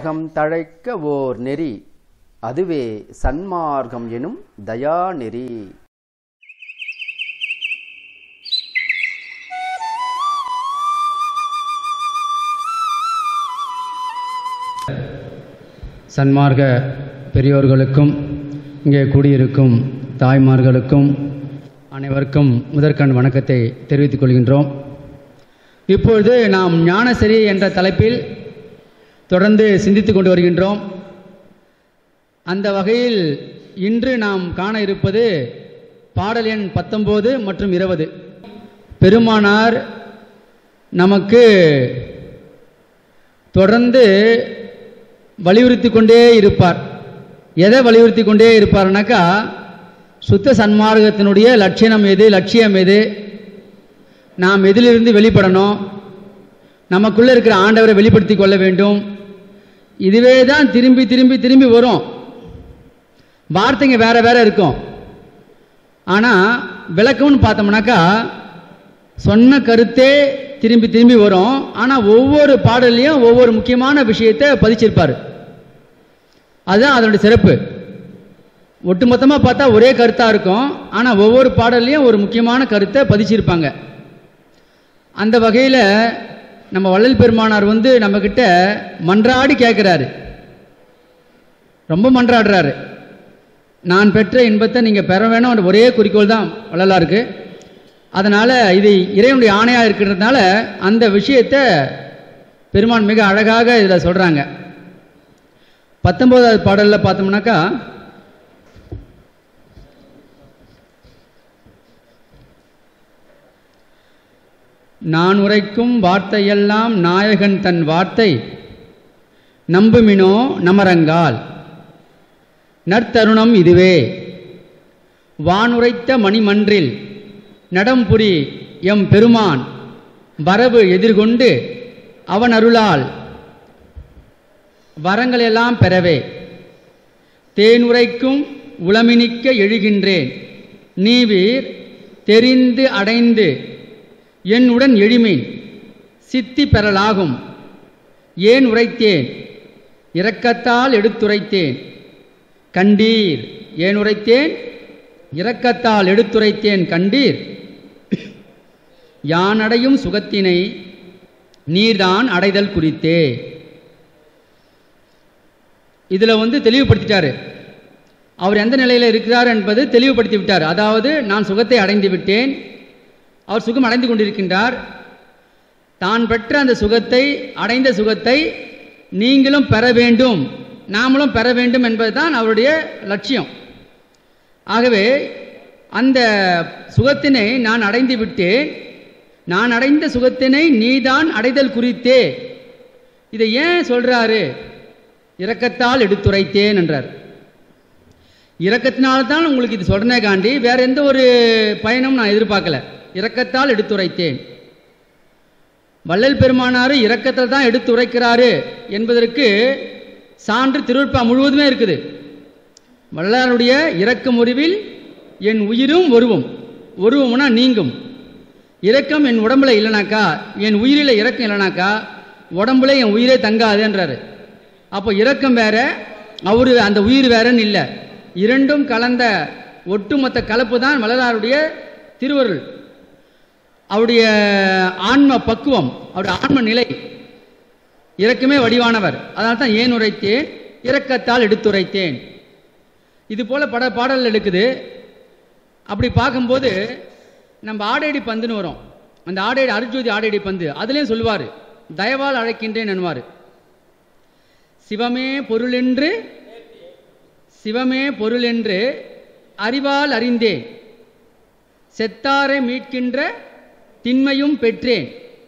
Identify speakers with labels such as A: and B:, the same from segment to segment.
A: வையகம் தழைக்க ஓர் நெறி அதுவே சன்மார்க்கம் எனும் தயாநெறி
B: சன்மார்க்க பெரியோர்களுக்கும் இங்கே கூடியிருக்கும் தாய்மார்களுக்கும் அனைவருக்கும் முதற்கண் வணக்கத்தை தெரிவித்துக் கொள்கின்றோம் இப்பொழுது நாம் ஞானசரி என்ற தலைப்பில் தொடர்ந்து சிந்தித்துக் கொண்டு வருகின்றோம் அந்த வகையில் இன்று நாம் காண இருப்பது பாடல் எண் பத்தொம்போது மற்றும் இருபது பெருமானார் நமக்கு தொடர்ந்து வலியுறுத்தி கொண்டே இருப்பார் எதை வலியுறுத்தி கொண்டே இருப்பார்னாக்கா சுத்த சன்மார்க்கத்தினுடைய லட்சணம் எது லட்சியம் எது நாம் எதிலிருந்து வெளிப்படணும் நமக்குள்ளே இருக்கிற ஆண்டவரை வெளிப்படுத்தி கொள்ள வேண்டும் இதுவே தான் திரும்பி திரும்பி திரும்பி வரும் வார்த்தைங்க வேற வேற இருக்கும் ஆனால் விளக்கம்னு பார்த்தோம்னாக்கா சொன்ன கருத்தே திரும்பி திரும்பி வரும் ஆனால் ஒவ்வொரு பாடல்லையும் ஒவ்வொரு முக்கியமான விஷயத்தை பதிச்சிருப்பார் அதுதான் அதனுடைய சிறப்பு ஒட்டுமொத்தமாக பார்த்தா ஒரே கருத்தாக இருக்கும் ஆனால் ஒவ்வொரு பாடல்லையும் ஒரு முக்கியமான கருத்தை பதிச்சிருப்பாங்க அந்த வகையில் நம்ம வள்ளல் பெருமானார் வந்து நம்மக்கிட்ட மன்றாடி கேட்குறாரு ரொம்ப மன்றாடுறாரு நான் பெற்ற இன்பத்தை நீங்கள் பெற வேணும் ஒரே குறிக்கோள் தான் வள்ளலாருக்கு அதனால் இது இறைவனுடைய ஆணையாக இருக்கிறதுனால அந்த விஷயத்தை பெருமான் மிக அழகாக இதில் சொல்கிறாங்க பத்தொம்போதாவது பாடலில் பார்த்தோம்னாக்கா நான் உரைக்கும் வார்த்தையெல்லாம் நாயகன் தன் வார்த்தை நம்புமினோ நமரங்கால் நற்தருணம் இதுவே வானுரைத்த மணிமன்றில் நடம்புரி எம் பெருமான் வரவு எதிர்கொண்டு அவன் அருளால் வரங்களெல்லாம் பெறவே தேனுரைக்கும் உளமினிக்க எழுகின்றேன் நீவீர் தெரிந்து அடைந்து என்னுடன் எழுமின் சித்தி பெறலாகும் ஏன் உரைத்தேன் இரக்கத்தால் எடுத்துரைத்தேன் கண்டீர் ஏன் உரைத்தேன் இரக்கத்தால் எடுத்துரைத்தேன் கண்டீர் யானடையும் சுகத்தினை நீர்தான் அடைதல் குறித்தே இதில் வந்து தெளிவுபடுத்திட்டாரு அவர் எந்த நிலையில் இருக்கிறார் என்பது தெளிவுபடுத்தி விட்டார் அதாவது நான் சுகத்தை அடைந்து விட்டேன் அவர் சுகம் அடைந்து கொண்டிருக்கின்றார் தான் பெற்ற அந்த சுகத்தை அடைந்த சுகத்தை நீங்களும் பெற வேண்டும் நாமளும் பெற வேண்டும் என்பதுதான் அவருடைய லட்சியம் ஆகவே அந்த சுகத்தினை நான் அடைந்து விட்டேன் நான் அடைந்த சுகத்தினை நீதான் அடைதல் குறித்தே இதை ஏன் சொல்றாரு இரக்கத்தால் எடுத்துரைத்தேன் என்றார் இரக்கத்தினால தான் உங்களுக்கு இது சொல்றனே காண்டி வேற எந்த ஒரு பயனும் நான் எதிர்பார்க்கல இரக்கத்தால் எடுத்துரைத்தேன் வள்ளல் பெருமானாரு இரக்கத்தில் தான் எடுத்துரைக்கிறாரு என்பதற்கு சான்று திருவிழா முழுவதுமே இருக்குது வள்ளலாருடைய இரக்க முறிவில் என் உயிரும் ஒருவும் ஒருவம்னா நீங்கும் இரக்கம் என் உடம்புல இல்லைனாக்கா என் உயிரில் இரக்கம் இல்லைனாக்கா உடம்புல என் உயிரே தங்காதுன்றாரு அப்போ இரக்கம் வேற அவரு அந்த உயிர் வேறன்னு இல்லை இரண்டும் கலந்த ஒட்டுமொத்த கலப்பு தான் வள்ளலாருடைய திருவருள் அவருடைய ஆன்ம பக்குவம் அவருடைய ஆன்ம நிலை இரக்கமே வடிவானவர் அதனால தான் ஏன் உரைத்தேன் இரக்கத்தால் எடுத்துரைத்தேன் இது போல பட பாடல் எடுக்குது அப்படி பார்க்கும்போது நம்ம ஆடையடி பந்துன்னு வரும் அந்த ஆடையடி அருஜோதி ஆடையடி பந்து அதுலேயும் சொல்லுவார் தயவால் அழைக்கின்றேன் என்பார் சிவமே பொருளென்று சிவமே பொருளென்று அறிவால் அறிந்தேன் செத்தாரை மீட்கின்ற திண்மையும் பெற்றேன்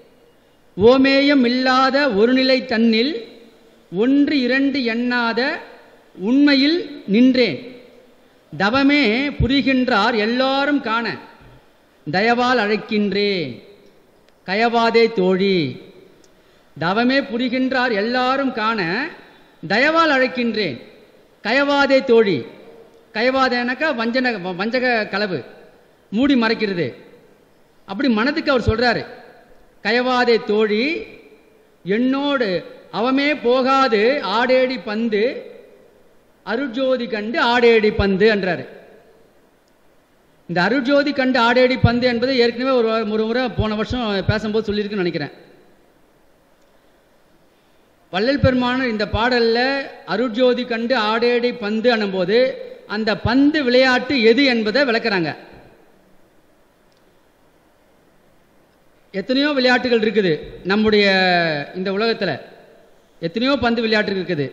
B: ஓமேயம் இல்லாத ஒருநிலை தன்னில் ஒன்று இரண்டு எண்ணாத உண்மையில் நின்றேன் தவமே புரிகின்றார் எல்லாரும் காண தயவால் அழைக்கின்றேன் கயவாதே தோழி தவமே புரிகின்றார் எல்லாரும் காண தயவால் அழைக்கின்றேன் கயவாதே தோழி கயவாதேனாக்கா வஞ்சன வஞ்சக களவு மூடி மறைக்கிறது அப்படி மனதுக்கு அவர் சொல்றாரு கயவாதே தோழி என்னோடு அவமே போகாது ஆடேடி பந்து அருட்ஜோதி கண்டு ஆடேடி பந்து என்றாரு இந்த அருட்ஜோதி கண்டு ஆடேடி பந்து என்பது ஏற்கனவே ஒரு வா- ஒரு முறை போன வருஷம் பேசும்போது சொல்லியிருக்குன்னு நினைக்கிறேன் வள்ளல் பெருமான் இந்த பாடல்ல அருட்ஜோதி கண்டு ஆடேடி பந்து அனும்போது அந்த பந்து விளையாட்டு எது என்பதை விளக்குறாங்க எத்தனையோ விளையாட்டுகள் இருக்குது நம்முடைய இந்த உலகத்தில் எத்தனையோ பந்து விளையாட்டு இருக்குது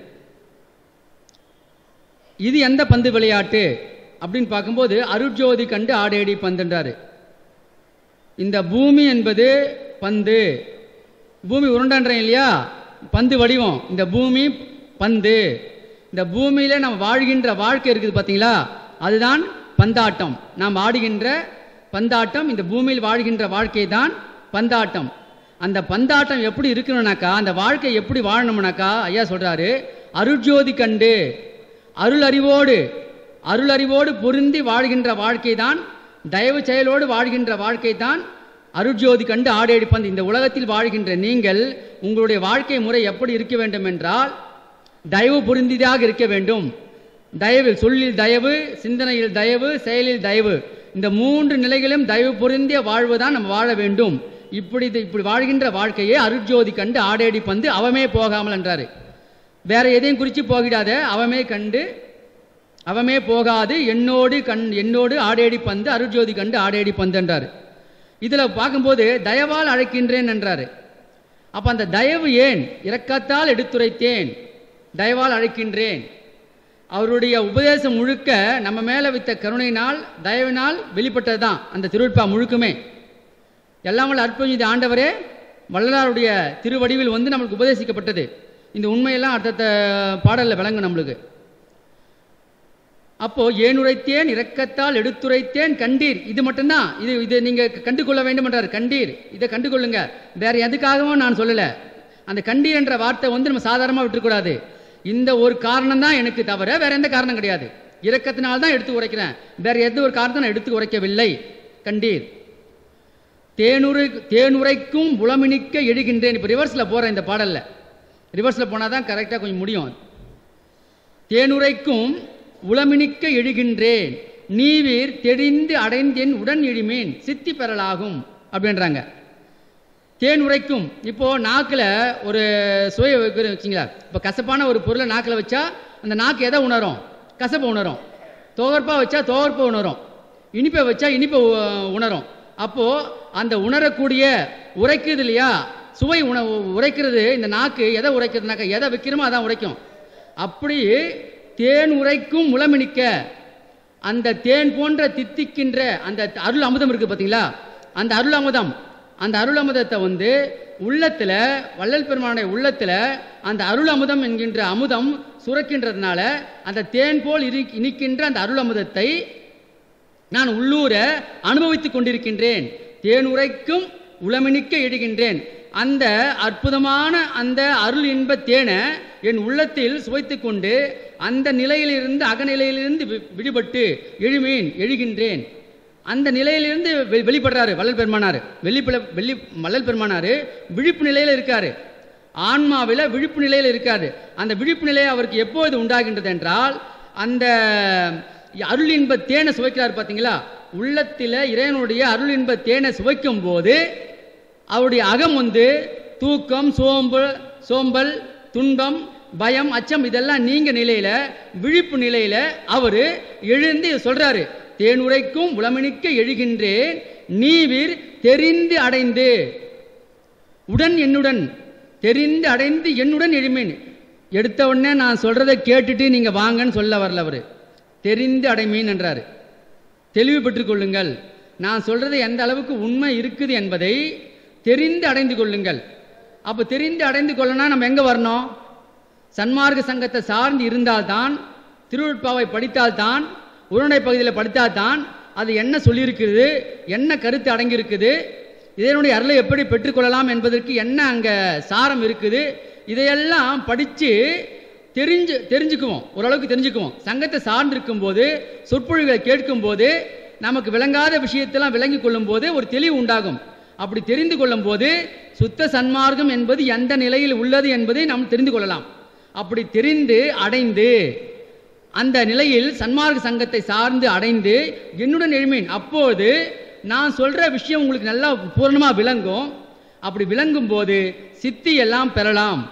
B: இது எந்த பந்து விளையாட்டு அப்படின்னு பார்க்கும்போது அருட்ஜோதி கண்டு ஆடேடி பந்துன்றாரு இந்த பூமி என்பது பந்து பூமி உருண்டன்றேன் இல்லையா பந்து வடிவம் இந்த பூமி பந்து இந்த பூமியில நம்ம வாழ்கின்ற வாழ்க்கை இருக்குது பார்த்தீங்களா அதுதான் பந்தாட்டம் நாம் ஆடுகின்ற பந்தாட்டம் இந்த பூமியில் வாழ்கின்ற வாழ்க்கை தான் பந்தாட்டம் அந்த பந்தாட்டம் எப்படி இருக்கணும்னாக்கா அந்த வாழ்க்கை எப்படி வாழணும்னாக்கா ஐயா சொல்றாரு அருட்ஜோதி கண்டு அருள் அறிவோடு அருள் அறிவோடு பொருந்தி வாழ்கின்ற வாழ்க்கை தான் தயவு செயலோடு வாழ்கின்ற வாழ்க்கை தான் அருட்ஜோதி கண்டு ஆடேடி பந்து இந்த உலகத்தில் வாழ்கின்ற நீங்கள் உங்களுடைய வாழ்க்கை முறை எப்படி இருக்க வேண்டும் என்றால் தயவு பொருந்தியதாக இருக்க வேண்டும் தயவில் சொல்லில் தயவு சிந்தனையில் தயவு செயலில் தயவு இந்த மூன்று நிலைகளிலும் தயவு பொருந்திய வாழ்வு தான் நம்ம வாழ வேண்டும் இப்படி இது- இப்படி வாழ்கின்ற வாழ்க்கையை அருட்ஜோதி கண்டு ஆடேடி பந்து அவமே போகாமல் என்றாரு வேற எதையும் குறித்து போகிடாத அவமே கண்டு அவமே போகாது என்னோடு கண் என்னோடு ஆடேடி பந்து அருட்ஜோதி கண்டு ஆடேடி பந்து என்றார் இதில் பார்க்கும்போது தயவால் அழைக்கின்றேன் என்றாரு அப்போ அந்த தயவு ஏன் இரக்கத்தால் எடுத்துரைத்தேன் தயவால் அழைக்கின்றேன் அவருடைய உபதேசம் முழுக்க நம்ம மேலே வித்த கருணையினால் தயவினால் வெளிப்பட்டது தான் அந்த திருவிழா முழுக்குமே எல்லாம் வல்ல அற்புதம் ஆண்டவரே வள்ளலாருடைய திருவடிவில் வந்து நம்மளுக்கு உபதேசிக்கப்பட்டது இந்த உண்மையெல்லாம் அடுத்த பாடலில் விளங்கும் நம்மளுக்கு அப்போ ஏன் உரைத்தேன் இரக்கத்தால் எடுத்துரைத்தேன் கண்டீர் இது மட்டும்தான் இது இது நீங்க கண்டு கொள்ள வேண்டும் என்றார் கண்டீர் இதை கண்டு கொள்ளுங்க வேற எதுக்காகவும் நான் சொல்லல அந்த கண்டீர் என்ற வார்த்தை வந்து நம்ம சாதாரணமாக விட்டுறக்கூடாது இந்த ஒரு காரணம் தான் எனக்கு தவிர வேற எந்த காரணம் கிடையாது இரக்கத்தினால் தான் எடுத்து உரைக்கிறேன் வேற எந்த ஒரு காரணத்தை நான் எடுத்து உரைக்கவில்லை கண்டீர் தேனுரை தேனுரைக்கும் புலமினிக்க எழுகின்றேன் இப்போ ரிவர்ஸில் போகிறேன் இந்த பாடலில் ரிவர்ஸில் போனால் தான் கரெக்டாக கொஞ்சம் முடியும் தேனுரைக்கும் உளமினிக்க எழுகின்றேன் நீவீர் தெரிந்து அடைந்தேன் உடன் எழுமேன் சித்தி பெறலாகும் அப்படின்றாங்க தேன் உரைக்கும் இப்போ நாக்கில் ஒரு சுவை வைக்கிறோம் வச்சிங்களா இப்போ கசப்பான ஒரு பொருளை நாக்கில் வச்சா அந்த நாக்கு எதை உணரும் கசப்பை உணரும் துவர்ப்பா வச்சா துவர்ப்பை உணரும் இனிப்பை வச்சா இனிப்பை உ- உணரும் அப்போ அந்த உணரக்கூடிய உரைக்குது இல்லையா சுவை உண உரைக்கிறது இந்த நாக்கு எதை உரைக்கிறதுனாக்கா எதை வைக்கிறோமோ அதான் உரைக்கும் அப்படி தேன் உரைக்கும் முளமினிக்க அந்த தேன் போன்ற தித்திக்கின்ற அந்த அருள் அமுதம் இருக்கு பார்த்தீங்களா அந்த அருள் அமுதம் அந்த அருள் அமுதத்தை வந்து உள்ளத்துல வள்ளல் பெருமானுடைய உள்ளத்துல அந்த அருள் அமுதம் என்கின்ற அமுதம் சுரக்கின்றதுனால அந்த தேன் போல் இரு இனிக்கின்ற அந்த அருள் அமுதத்தை நான் உள்ளூர அனுபவித்துக் கொண்டிருக்கின்றேன் தேன் உரைக்கும் உளமினிக்க எழுகின்றேன் அந்த அற்புதமான அந்த அருள் இன்ப தேனை என் உள்ளத்தில் சுவைத்துக் கொண்டு அந்த நிலையிலிருந்து அகநிலையிலிருந்து வி- விடுபட்டு எழுமேன் எழுகின்றேன் அந்த நிலையிலிருந்து வெ- வெளிப்படுறாரு வள்ளல் பெருமானார் வெளிப்பட வெளி வள்ளல் பெருமானார் விழிப்பு நிலையில் இருக்காரு ஆன்மாவில் விழிப்பு நிலையில் இருக்காரு அந்த விழிப்பு நிலை அவருக்கு எப்போது உண்டாகின்றது என்றால் அந்த அருள் இன்ப தேனை சுவைக்கிறார் பார்த்தீங்களா உள்ளத்தில் இறைவனுடைய அருள் இன்ப தேனை சுவைக்கும் போது அவருடைய அகம் வந்து தூக்கம் சோம்பு சோம்பல் துன்பம் பயம் அச்சம் இதெல்லாம் நீங்க நிலையில விழிப்பு நிலையில அவர் எழுந்து இதை சொல்றாரு தேனுரைக்கும் உளமணிக்க எழுகின்றேன் நீவிர் தெரிந்து அடைந்து உடன் என்னுடன் தெரிந்து அடைந்து என்னுடன் எழுமேன் எடுத்த உடனே நான் சொல்றதை கேட்டுட்டு நீங்க வாங்கன்னு சொல்ல வரல அவரு தெரிந்து அடைமீன் என்றாரு தெளிவு பெற்றுக் கொள்ளுங்கள் நான் சொல்றது எந்த அளவுக்கு உண்மை இருக்குது என்பதை தெரிந்து அடைந்து கொள்ளுங்கள் அப்போ தெரிந்து அடைந்து கொள்ளனா நம்ம எங்க வரணும் சன்மார்க்க சங்கத்தை சார்ந்து இருந்தால்தான் திருவுட்பாவை படித்தால்தான் உருணை பகுதியில் படித்தால்தான் அது என்ன சொல்லியிருக்கிறது என்ன கருத்து அடங்கியிருக்குது இதனுடைய அருளை எப்படி பெற்றுக்கொள்ளலாம் என்பதற்கு என்ன அங்கே சாரம் இருக்குது இதையெல்லாம் படித்து தெரிஞ்சு தெரிஞ்சுக்குவோம் ஓரளவுக்கு தெரிஞ்சுக்குவோம் சங்கத்தை சார்ந்திருக்கும் போது சொற்பொழிவுகளை கேட்கும் போது நமக்கு விளங்காத விஷயத்தெல்லாம் விளங்கி கொள்ளும் போது ஒரு தெளிவு உண்டாகும் அப்படி தெரிந்து கொள்ளும் போது சுத்த சன்மார்க்கம் என்பது எந்த நிலையில் உள்ளது என்பதை நாம் தெரிந்து கொள்ளலாம் அப்படி தெரிந்து அடைந்து அந்த நிலையில் சன்மார்க்க சங்கத்தை சார்ந்து அடைந்து என்னுடன் எழுமீன் அப்போது நான் சொல்ற விஷயம் உங்களுக்கு நல்லா பூரணமாக விளங்கும் அப்படி விளங்கும் போது சித்தி எல்லாம் பெறலாம்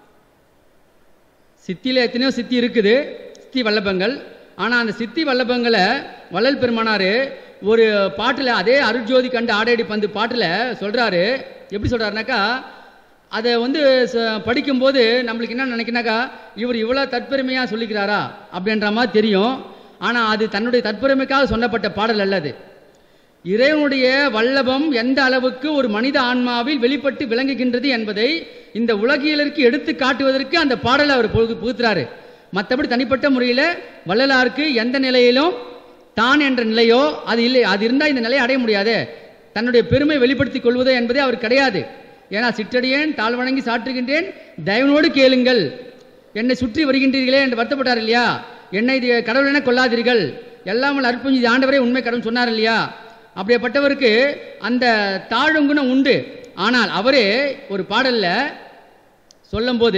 B: சித்தியில் எத்தனையோ சித்தி இருக்குது சித்தி வல்லபங்கள் ஆனால் அந்த சித்தி வல்லபங்களை வள்ளல் பெருமானார் ஒரு பாட்டில் அதே அருட்ஜோதி கண்டு ஆடையடி பந்து பாட்டில் சொல்கிறாரு எப்படி சொல்கிறாருனாக்கா அதை வந்து ச- படிக்கும்போது நம்மளுக்கு என்ன நினைக்கினாக்கா இவர் இவ்வளோ தற்பெருமையாக சொல்லிக்கிறாரா அப்படின்ற மாதிரி தெரியும் ஆனால் அது தன்னுடைய தற்பெருமைக்காக சொல்லப்பட்ட பாடல் அல்ல அது இறைவனுடைய வல்லபம் எந்த அளவுக்கு ஒரு மனித ஆன்மாவில் வெளிப்பட்டு விளங்குகின்றது என்பதை இந்த உலகியலருக்கு எடுத்து காட்டுவதற்கு அந்த பாடலை அவர் புகு- புகுத்துறாரு மற்றபடி தனிப்பட்ட முறையில் வள்ளலாருக்கு எந்த நிலையிலும் தான் என்ற நிலையோ அது இல்லை அது இருந்தால் இந்த நிலையை அடைய முடியாது தன்னுடைய பெருமை வெளிப்படுத்திக் கொள்வதோ என்பதே அவர் கிடையாது ஏன்னா சிற்றடியேன் தாழ் வணங்கி சாற்றுகின்றேன் தயவனோடு கேளுங்கள் என்னை சுற்றி வருகின்றீர்களே என்று வருத்தப்பட்டார் இல்லையா என்னை இது கடவுள் என கொள்ளாதீர்கள் எல்லாம் அற்புஞ்சி ஆண்டவரே உண்மை கடவுள் சொன்னார் இல்லையா அப்படிப்பட்டவருக்கு அந்த தாழ்ங்குணம் உண்டு ஆனால் அவரே ஒரு பாடல்ல சொல்லும்போது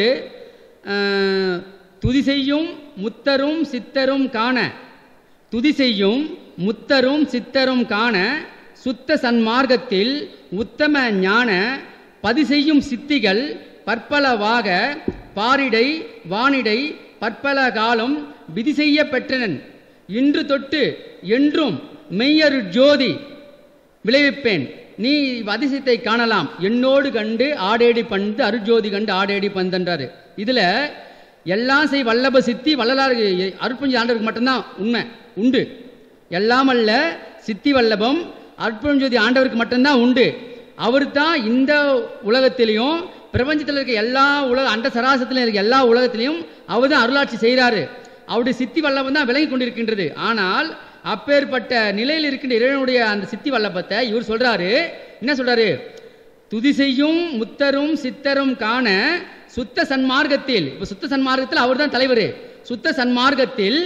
B: அஹ், துதி செய்யும் முத்தரும் சித்தரும் காண துதி செய்யும் முத்தரும் சித்தரும் காண சுத்த சன்மார்க்கத்தில் உத்தம ஞான பதி செய்யும் சித்திகள் பற்பலவாக பாரிடை வானிடை பற்பல காலம் விதி செய்ய பெற்றனன் இன்று தொட்டு என்றும் மெய்யரு ஜோதி விளைவிப்பேன் நீ அதிசயத்தை காணலாம் என்னோடு கண்டு ஆடேடி பந்து அருஜோதி கண்டு ஆடேடி பந்தன்றாரு இதுல எல்லாம் செய் வல்லப சித்தி வள்ளலார் அருட்புஞ்சி ஆண்டவருக்கு மட்டும்தான் உண்மை உண்டு எல்லாம் அல்ல சித்தி வல்லபம் அற்புதஞ்சோதி ஆண்டவருக்கு மட்டும்தான் உண்டு அவர் தான் இந்த உலகத்திலையும் பிரபஞ்சத்தில் இருக்க எல்லா உலக அண்ட சராசத்திலும் இருக்க எல்லா உலகத்திலையும் அவர் தான் அருளாட்சி செய்கிறாரு அவருடைய சித்தி வல்லபம் தான் விளங்கி கொண்டிருக்கின்றது ஆனால் அப்பேற்பட்ட நிலையில் இருக்கின்ற இறைவனுடைய அந்த சித்தி வல்லபத்தை இவர் சொல்றாரு என்ன சொல்றாரு துதி செய்யும் முத்தரும் சித்தரும் காண சுத்த சன்மார்க்கத்தில் இப்ப சுத்த சன்மார்க்கத்தில் அவர் தான் தலைவர் சுத்த சன்மார்க்கத்தில்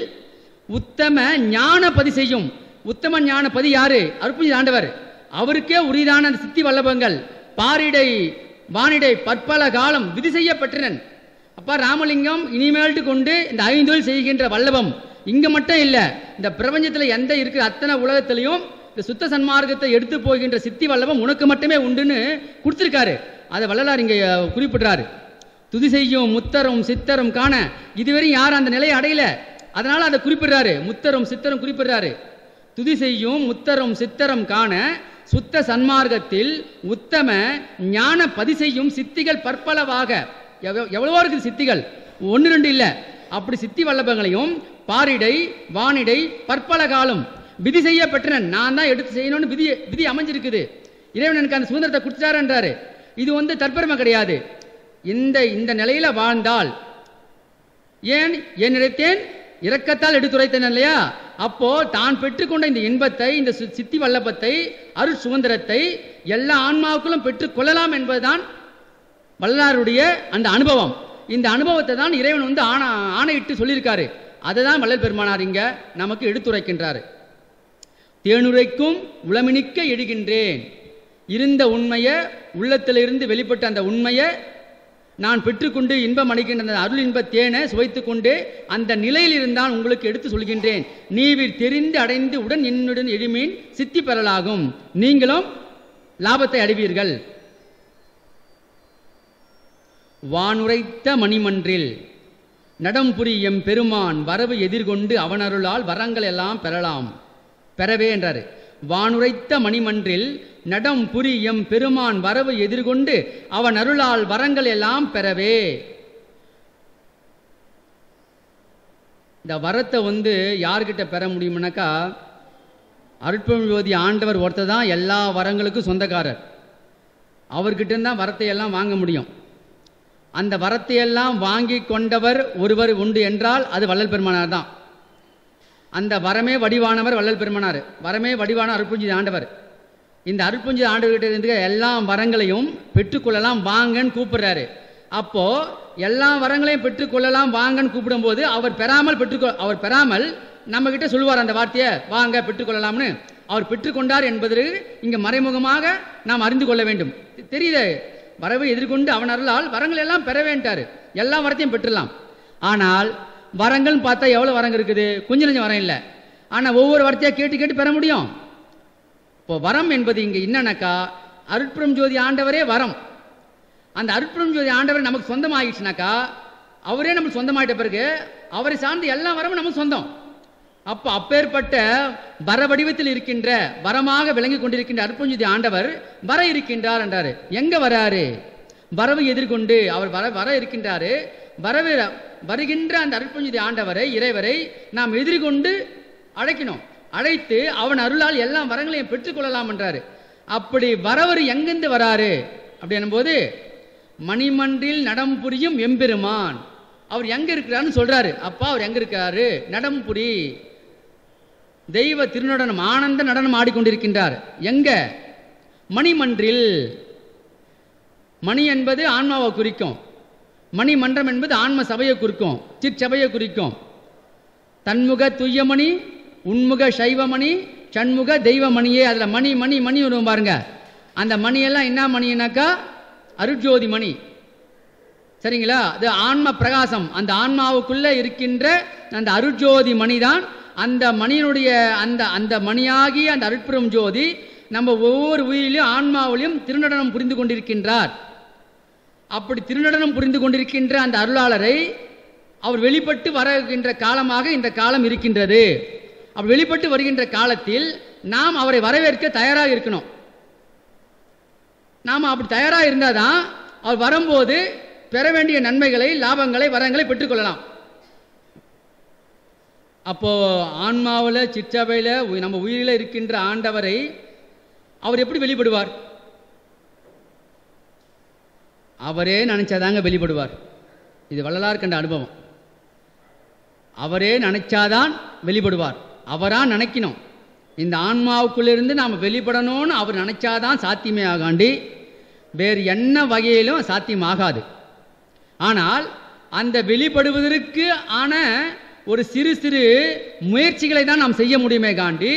B: உத்தம ஞான பதி செய்யும் உத்தம ஞான பதி யாரு அருப்புஞ்சி ஆண்டவர் அவருக்கே உரிதான அந்த சித்தி வல்லபங்கள் பாரிடை வானிடை பற்பல காலம் விதி செய்யப்பட்டனன் அப்பா ராமலிங்கம் இனிமேல்ட்டு கொண்டு இந்த ஐந்தொழில் செய்கின்ற வல்லபம் இங்க மட்டும் இல்ல இந்த பிரபஞ்சத்துல எந்த இருக்கிற அத்தனை உலகத்திலையும் இந்த சுத்த சன்மார்க்கத்தை எடுத்து போகின்ற சித்தி வல்லபம் உனக்கு மட்டுமே உண்டுன்னு கொடுத்திருக்காரு அதை வள்ளலார் இங்க அஹ், குறிப்பிடுறாரு துதி செய்யும் முத்தரும் சித்தரும் காண இதுவரை யாரும் அந்த நிலையை அடையல அதனால அதை குறிப்பிடுறாரு முத்தரும் சித்தரும் குறிப்பிடுறாரு துதி செய்யும் முத்தரும் சித்தரும் காண சுத்த சன்மார்க்கத்தில் உத்தம ஞான பதி செய்யும் சித்திகள் பற்பலவாக எவ்வ- எவ்வளவோ இருக்குது சித்திகள் ஒன்று ரெண்டு இல்லை அப்படி சித்தி வல்லபங்களையும் பாரிடை வானிடை பற்பல காலம் விதி செய்ய பெற்றனன் நான் தான் எடுத்து செய்யணும்னு விதி விதி அமைஞ்சிருக்குது இறைவன் எனக்கு அந்த சுதந்திரத்தை கொடுத்துட்டாருன்றாரு இது வந்து தற்பெருமை கிடையாது இந்த இந்த நிலையில வாழ்ந்தால் ஏன் என் நினைத்தேன் இரக்கத்தால் எடுத்துரைத்தேன் இல்லையா அப்போ தான் பெற்றுக்கொண்ட இந்த இன்பத்தை இந்த சு- சித்தி வல்லபத்தை அருள் சுதந்திரத்தை எல்லா ஆன்மாவுக்களும் பெற்றுக் கொள்ளலாம் என்பதுதான் வள்ளலாருடைய அந்த அனுபவம் இந்த அனுபவத்தை தான் இறைவன் வந்து ஆணை ஆணையிட்டு சொல்லியிருக்காரு அதை தான் வள்ளல் பெருமானார் இங்க நமக்கு எடுத்துரைக்கின்றாரு தேனுரைக்கும் உளமினிக்க எழுகின்றேன் இருந்த உண்மையை உள்ளத்திலிருந்து வெளிப்பட்ட அந்த உண்மையை நான் பெற்றுக்கொண்டு இன்பம் அடைக்கின்ற அந்த அருள் இன்ப தேனை சுவைத்துக் கொண்டு அந்த நிலையில் இருந்தால் உங்களுக்கு எடுத்து சொல்கின்றேன் நீவிர் தெரிந்து அடைந்து உடன் என்னுடன் எழுமீன் சித்தி பெறலாகும் நீங்களும் லாபத்தை அடைவீர்கள் வானுரைத்த மணிமன்றில் நடம்புரி எம் பெருமான் வரவு எதிர்கொண்டு அவனருளால் வரங்கள் எல்லாம் பெறலாம் பெறவே என்றாரு வானுரைத்த மணிமன்றில் நடம் புரி எம் பெருமான் வரவு எதிர்கொண்டு அவன் அருளால் வரங்கள் எல்லாம் பெறவே இந்த வரத்தை வந்து யார்கிட்ட பெற முடியும்னாக்கா அருட்பெருஞ்சோதி ஆண்டவர் ஒருத்தர் தான் எல்லா வரங்களுக்கும் சொந்தக்காரர் அவர்கிட்ட தான் வரத்தை எல்லாம் வாங்க முடியும் அந்த வரத்தையெல்லாம் வாங்கி கொண்டவர் ஒருவர் உண்டு என்றால் அது வள்ளல் பெருமானார் தான் அந்த வரமே வடிவானவர் வள்ளல் பெருமானார் வரமே வடிவான அருட்புஞ்சி ஆண்டவர் இந்த அருட்புஞ்சி ஆண்டவர்கிட்ட இருந்து எல்லா வரங்களையும் பெற்றுக்கொள்ளலாம் வாங்கன்னு கூப்பிடுறாரு அப்போ எல்லா வரங்களையும் பெற்றுக்கொள்ளலாம் வாங்கன்னு கூப்பிடும்போது அவர் பெறாமல் பெற்றுக்கொ அவர் பெறாமல் நம்ம கிட்ட சொல்லுவார் அந்த வார்த்தையை வாங்க பெற்றுக்கொள்ளலாம்னு அவர் பெற்றுக்கொண்டார் என்பது இங்க மறைமுகமாக நாம் அறிந்து கொள்ள வேண்டும் தெ- தெரியுது வரவை எதிர்கொண்டு அவன் அருளால் வரங்கள் எல்லாம் பெற வேண்டாரு எல்லா வரத்தையும் பெற்றுலாம் ஆனால் வரங்கள்னு பார்த்தா எவ்வளோ வரங்க இருக்குது கொஞ்சம் கொஞ்சம் வரம் இல்லை ஆனால் ஒவ்வொரு வரத்தையாக கேட்டு கேட்டு பெற முடியும் இப்போ வரம் என்பது இங்கே என்னன்னாக்கா அருட்புறம் ஜோதி ஆண்டவரே வரம் அந்த அருட்புறம் ஜோதி ஆண்டவர் நமக்கு சொந்தமாகிடுச்சுனாக்கா அவரே நமக்கு சொந்தமாயிட்ட பிறகு அவரை சார்ந்து எல்லா வரமும் நமக்கு சொந்தம் அப்போ அப்பேற்பட்ட வர வடிவத்தில் இருக்கின்ற வரமாக விளங்கி கொண்டிருக்கின்ற அற்புஞ்சதி ஆண்டவர் வர இருக்கின்றார் என்றாரு எங்க வராரு வரவை எதிர்கொண்டு அவர் வர வர இருக்கின்றாரு வரவே வருகின்ற அந்த அற்புஞ்சதி ஆண்டவரை இறைவரை நாம் எதிர்கொண்டு அழைக்கணும் அழைத்து அவன் அருளால் எல்லா வரங்களையும் பெற்றுக்கொள்ளலாம் என்றாரு அப்படி வரவர் எங்கிருந்து வராரு அப்படின்னும் போது மணிமன்றில் நடம் புரியும் எம்பெருமான் அவர் எங்க இருக்கிறாருன்னு சொல்றாரு அப்பா அவர் எங்க இருக்காரு நடம் புரி தெய்வ திருநடனம் ஆனந்த நடனம் ஆடிக்கொண்டிருக்கின்றார் எங்க மணிமன்றில் மணி என்பது ஆன்மாவை குறிக்கும் மணிமன்றம் என்பது ஆன்ம சபையை குறிக்கும் சிற்சபையை குறிக்கும் தன்முக துய்யமணி உன்முக சைவமணி சண்முக தெய்வமணியே அதில் மணி மணி மணி வரும் பாருங்க அந்த மணியெல்லாம் என்ன மணினாக்கா அருட்ஜோதி மணி சரிங்களா அது ஆன்ம பிரகாசம் அந்த ஆன்மாவுக்குள்ள இருக்கின்ற அந்த அருட்ஜோதி மணிதான் அந்த மணியினுடைய அந்த அந்த மணியாகிய அந்த அருட்புறம் ஜோதி நம்ம ஒவ்வொரு உயிரிலும் ஆன்மாவிலையும் திருநடனம் புரிந்து கொண்டிருக்கின்றார் அப்படி திருநடனம் புரிந்து கொண்டிருக்கின்ற அந்த அருளாளரை அவர் வெளிப்பட்டு வருகின்ற காலமாக இந்த காலம் இருக்கின்றது அவர் வெளிப்பட்டு வருகின்ற காலத்தில் நாம் அவரை வரவேற்க தயாராக இருக்கணும் நாம் அப்படி தயாராக இருந்தால் தான் அவர் வரும்போது பெற வேண்டிய நன்மைகளை லாபங்களை வரங்களை பெற்றுக்கொள்ளலாம் அப்போ ஆன்மாவில் சிற்றவையில் நம்ம உயிரில் இருக்கின்ற ஆண்டவரை அவர் எப்படி வெளிப்படுவார் அவரே நினைச்சாதாங்க வெளிப்படுவார் இது வள்ளலார் கண்ட அனுபவம் அவரே நினைச்சாதான் வெளிப்படுவார் அவரா நினைக்கணும் இந்த ஆன்மாவுக்குள்ளிருந்து நாம் வெளிப்படணும்னு அவர் நினைச்சாதான் சாத்தியமே ஆகாண்டி வேறு என்ன வகையிலும் சாத்தியமாகாது ஆனால் அந்த வெளிப்படுவதற்கு ஆன ஒரு சிறு சிறு முயற்சிகளை தான் நாம் செய்ய முடியுமே காண்டி